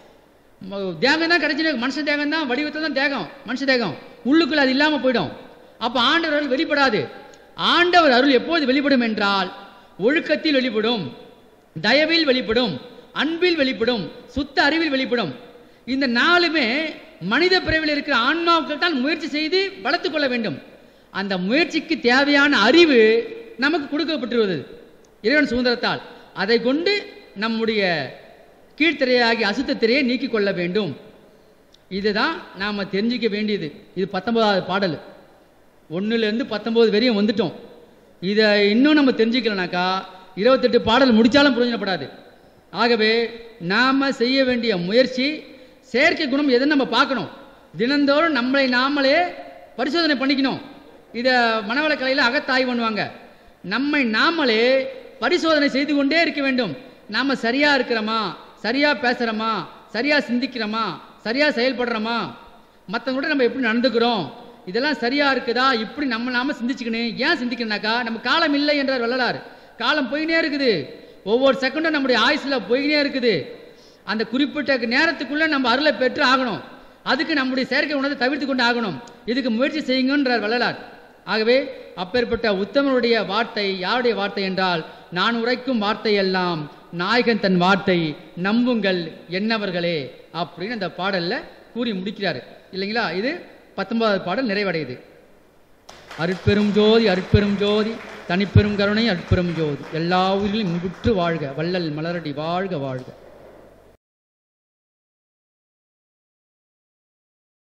B: ம- தேகம் தான் கிடைச்சிருக்கு மனுஷ தேகம் தான் வடிவத்தில் தான் தேகம் மனுஷ தேகம் உள்ளுக்குள்ள அது இல்லாமல் போயிடும் அப்போ ஆண்டவர் அருள் வெளிப்படாது ஆண்டவர் அருள் எப்போது வெளிப்படும் என்றால் ஒழுக்கத்தில் வெளிப்படும் தயவில் வெளிப்படும் அன்பில் வெளிப்படும் சுத்த அறிவில் வெளிப்படும் இந்த நாலுமே மனித பிறவியில் இருக்கிற ஆன்மாவுக்கு தான் முயற்சி செய்து வளர்த்துக் கொள்ள வேண்டும் அந்த முயற்சிக்கு தேவையான அறிவு நமக்கு கொடுக்கப்பட்டுள்ளது இறைவன் சுதந்திரத்தால் அதை கொண்டு நம்முடைய கீழ்த்திரையாகி அசுத்த திரையை நீக்கிக் கொள்ள வேண்டும் இதுதான் நாம் தெரிஞ்சிக்க வேண்டியது இது பத்தொன்பதாவது பாடல் ஒன்றுலேருந்து பத்தொம்போது வரையும் வந்துட்டோம் இதை இன்னும் நம்ம தெரிஞ்சுக்கலனாக்கா இருபத்தெட்டு பாடல் முடித்தாலும் பிரயோஜனப்படாது ஆகவே நாம் செய்ய வேண்டிய முயற்சி செயற்கை குணம் எதுன்னு நம்ம பார்க்கணும் தினந்தோறும் நம்மளை நாமளே பரிசோதனை பண்ணிக்கணும் இதை மனவளக்கலையில் அகத்தாய்வு பண்ணுவாங்க நம்மை நாமளே பரிசோதனை செய்து கொண்டே இருக்க வேண்டும் நாம் சரியாக இருக்கிறோமா சரியாக பேசுகிறோமா சரியாக சிந்திக்கிறோமா சரியாக செயல்படுறோமா மற்றவங்க நம்ம எப்படி நடந்துக்கிறோம் இதெல்லாம் சரியா இருக்குதா இப்படி நம்ம நாம சிந்திச்சுக்கணும் ஏன் சிந்திக்கணும்னாக்கா நம்ம காலம் இல்லை என்றார் வள்ளலார் காலம் போயினே இருக்குது ஒவ்வொரு செகண்டும் நம்முடைய ஆயுசுல போயினே இருக்குது அந்த குறிப்பிட்ட நேரத்துக்குள்ள நம்ம அருளை பெற்று ஆகணும் அதுக்கு நம்முடைய செயற்கை உணர்வை தவிர்த்து கொண்டு ஆகணும் இதுக்கு முயற்சி செய்யுங்கன்றார் வள்ளலார் ஆகவே அப்பேற்பட்ட உத்தமனுடைய வார்த்தை யாருடைய வார்த்தை என்றால் நான் உரைக்கும் வார்த்தை எல்லாம் நாயகன் தன் வார்த்தை நம்புங்கள் என்னவர்களே அப்படின்னு அந்த பாடல்ல கூறி முடிக்கிறாரு இல்லைங்களா இது பத்தொன்பதாவது பாடல் நிறைவடையுது அருட்பெரும் ஜோதி அருட்பெரும் ஜோதி தனிப்பெரும் கருணை அருட்பெரும் ஜோதி எல்லா உயிரிலும் இன்புற்று வாழ்க வள்ளல் மலரடி வாழ்க வாழ்க